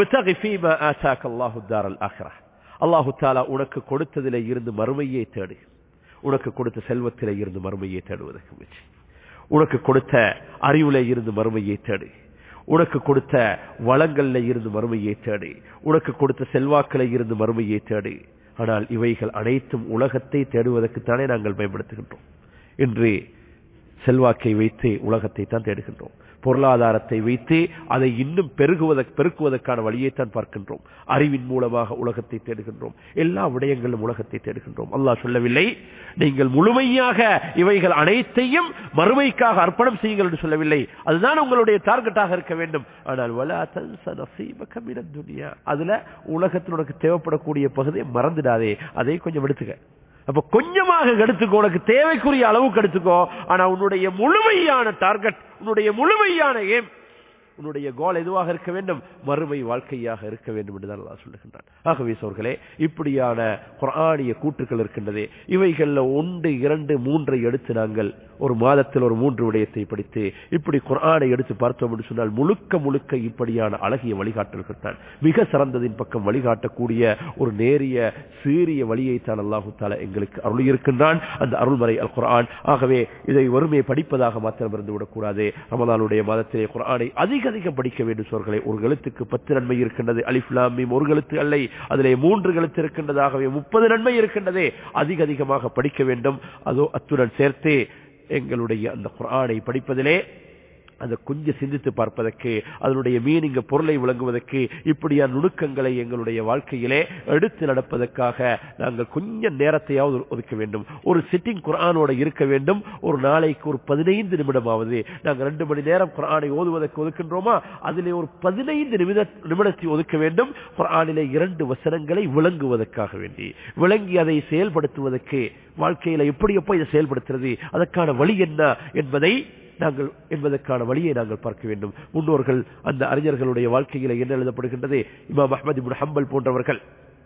அல்லாஹு தாலா உனக்கு கொடுத்ததிலே இருந்து மறுமையை தேடு உனக்கு கொடுத்த செல்வத்திலே இருந்து மறுமையை தேடுவதற்கு முயற்சி உனக்கு கொடுத்த அறிவுல இருந்து மறுமையை தேடு உனக்கு கொடுத்த வளங்கள்ல இருந்து மறுமையை தேடு உனக்கு கொடுத்த செல்வாக்களை இருந்து மறுமையை தேடு ஆனால் இவைகள் அனைத்தும் உலகத்தை தேடுவதற்குத்தானே நாங்கள் பயன்படுத்துகின்றோம் இன்று செல்வாக்கை வைத்து உலகத்தை தான் தேடுகின்றோம் பொருளாதாரத்தை வைத்து அதை இன்னும் பெருகுவதற்கு பெருக்குவதற்கான வழியைத்தான் பார்க்கின்றோம் அறிவின் மூலமாக உலகத்தை தேடுகின்றோம் எல்லா விடயங்களும் உலகத்தை தேடுகின்றோம் அல்லாஹ் சொல்லவில்லை நீங்கள் முழுமையாக இவைகள் அனைத்தையும் மறுமைக்காக அர்ப்பணம் செய்யுங்கள் என்று சொல்லவில்லை அதுதான் உங்களுடைய டார்கெட்டாக இருக்க வேண்டும் ஆனால் வலா தன்ச நசீபக மினத் துனியா அதுல உலகத்தில் உனக்கு தேவைப்படக்கூடிய பகுதியை மறந்துடாதே அதை கொஞ்சம் எடுத்துக்க அப்ப கொஞ்சமாக எடுத்துக்கோ உனக்கு தேவைக்குரிய அளவுக்கு எடுத்துக்கோ ஆனா உன்னுடைய முழுமையான டார்கெட் உன்னுடைய முழுமையான ஏம் உன்னுடைய கோல் எதுவாக இருக்க வேண்டும் மறுமை வாழ்க்கையாக இருக்க வேண்டும் என்றுதான் அல்லாஹ் சொல்லுகின்றான் ஆகவே சோர்களே இப்படியான குரானிய கூற்றுக்கள் இருக்கின்றதே இவைகள்ல ஒன்று இரண்டு மூன்றை எடுத்து நாங்கள் ஒரு மாதத்தில் ஒரு மூன்று விடயத்தை படித்து இப்படி குரானை எடுத்து பார்த்தோம் என்று சொன்னால் முழுக்க முழுக்க இப்படியான அழகிய வழிகாட்டல்கள் தான் மிக சிறந்ததின் பக்கம் வழிகாட்டக்கூடிய ஒரு நேரிய சீரிய வழியைத்தான் அல்லாஹு தாலா எங்களுக்கு அருளியிருக்கின்றான் அந்த அருள்மறை அல் குரான் ஆகவே இதை ஒருமையை படிப்பதாக மாத்திரம் இருந்து விடக்கூடாது ரமதானுடைய மாதத்திலே குரானை அதிக அதிகம் படிக்க வேண்டும் சோர்களே ஒரு எழுத்துக்கு பத்து நன்மை இருக்கின்றது அலிஃப்லாமீம் ஒரு எழுத்து அல்லை அதிலே மூன்று எழுத்து இருக்கின்றதாகவே முப்பது நன்மை இருக்கின்றதே அதிக அதிகமாக படிக்க வேண்டும் அதோ அத்துடன் சேர்த்து எங்களுடைய அந்த குரானை படிப்பதிலே அந்த கொஞ்சம் சிந்தித்து பார்ப்பதற்கு அதனுடைய மீனிங்க பொருளை விளங்குவதற்கு இப்படியான நுணுக்கங்களை எங்களுடைய வாழ்க்கையிலே எடுத்து நடப்பதற்காக நாங்கள் கொஞ்சம் நேரத்தையாவது ஒதுக்க வேண்டும் ஒரு சிட்டிங் குரானோட இருக்க வேண்டும் ஒரு நாளைக்கு ஒரு பதினைந்து நிமிடமாவது நாங்கள் ரெண்டு மணி நேரம் குரானை ஓதுவதற்கு ஒதுக்கின்றோமா அதிலே ஒரு பதினைந்து நிமிட நிமிடத்தை ஒதுக்க வேண்டும் குரானிலே இரண்டு வசனங்களை விளங்குவதற்காக வேண்டி விளங்கி அதை செயல்படுத்துவதற்கு வாழ்க்கையில எப்படி எப்போ இதை செயல்படுத்துறது அதற்கான வழி என்ன என்பதை நாங்கள் என்பதற்கான வழியை நாங்கள் பார்க்க வேண்டும் முன்னோர்கள் அந்த அறிஞர்களுடைய வாழ்க்கையில என்ன எழுதப்படுகின்றது இமாம் அஹமது இப்னு ஹம்பல் போன்றவர்கள்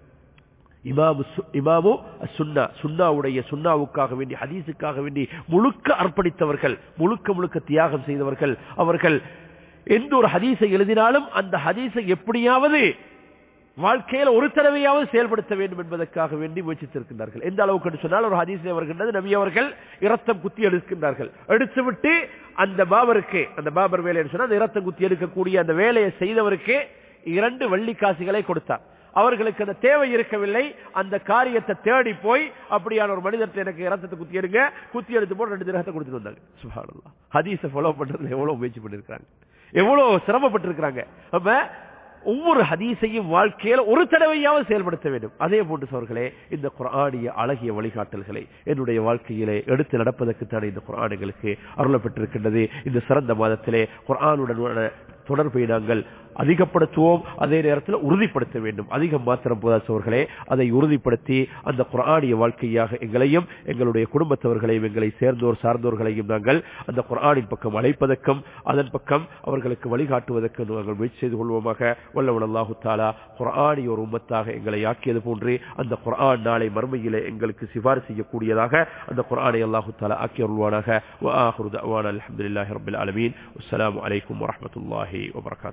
இமாமு இமாமு சுன்னா சுன்னாவுடைய சுன்னாவுக்காக வேண்டி ஹதீஸுக்காக வேண்டி முழுக்க அர்ப்பணித்தவர்கள் முழுக்க முழுக்க தியாகம் செய்தவர்கள் அவர்கள் எந்த ஒரு ஹதீஸை எழுதினாலும் அந்த ஹதீஸை எப்படியாவது வாழ்க்கையில் ஒரு தடவையாவது செயல்படுத்த வேண்டும் என்பதற்காக வேண்டி முயற்சித்திருக்கின்றார்கள் எந்த அளவுக்கு சொன்னால் ஒரு ஹதீஸில் வருகின்றது நபி அவர்கள் இரத்தம் குத்தி எடுக்கின்றார்கள் எடுத்துவிட்டு அந்த பாபருக்கு அந்த பாபர் வேலை சொன்னால் அந்த இரத்தம் குத்தி எடுக்கக்கூடிய அந்த வேலையை செய்தவருக்கு இரண்டு வெள்ளி காசுகளை கொடுத்தார் அவர்களுக்கு அந்த தேவை இருக்கவில்லை அந்த காரியத்தை தேடி போய் அப்படியான ஒரு மனிதர்கிட்ட எனக்கு இரத்தத்தை குத்தி எடுங்க குத்தி எடுத்து போட்டு ரெண்டு திரகத்தை கொடுத்துட்டு வந்தாங்க சுபானல்லா ஹதீஸை ஃபாலோ பண்றதுல எவ்வளவு முயற்சி பண்ணிருக்காங்க எவ்வளவு சிரமப்பட்டிருக்கிறாங்க அப்ப ஒவ்வொரு ஹதீஸையும் வாழ்க்கையில் ஒரு தடவையாவது செயல்படுத்த வேண்டும் அதே போன்று சோர்களே இந்த குரானிய அழகிய வழிகாட்டல்களை என்னுடைய வாழ்க்கையிலே எடுத்து நடப்பதற்கு தானே இந்த குரானுகளுக்கு அருளப்பட்டிருக்கின்றது இந்த சிறந்த மாதத்திலே குரானுடன் தொடர்பை நாங்கள் அதிகப்படுத்துவோம் அதே நேரத்தில் உறுதிப்படுத்த வேண்டும் அதிகம் மாத்திரம் போதாசவர்களே அதை உறுதிப்படுத்தி அந்த குரானிய வாழ்க்கையாக எங்களையும் எங்களுடைய குடும்பத்தவர்களையும் எங்களை சேர்ந்தோர் சார்ந்தோர்களையும் நாங்கள் அந்த குரானின் பக்கம் அழைப்பதற்கும் அதன் பக்கம் அவர்களுக்கு வழிகாட்டுவதற்கு நாங்கள் முயற்சி செய்து கொள்வோமாக வல்லவன் அல்லாஹு தாலா குரானி ஒரு உம்மத்தாக எங்களை ஆக்கியது போன்று அந்த குரான் நாளை மறுமையிலே எங்களுக்கு சிபாரிசு செய்யக்கூடியதாக அந்த குரானை அல்லாஹு தாலா ஆக்கி அருள்வானாக அலமதுல்லாஹி ரபில் அலமீன் அஸ்லாம் வலைக்கம் வரமத்துல்லாஹி வபரகாத்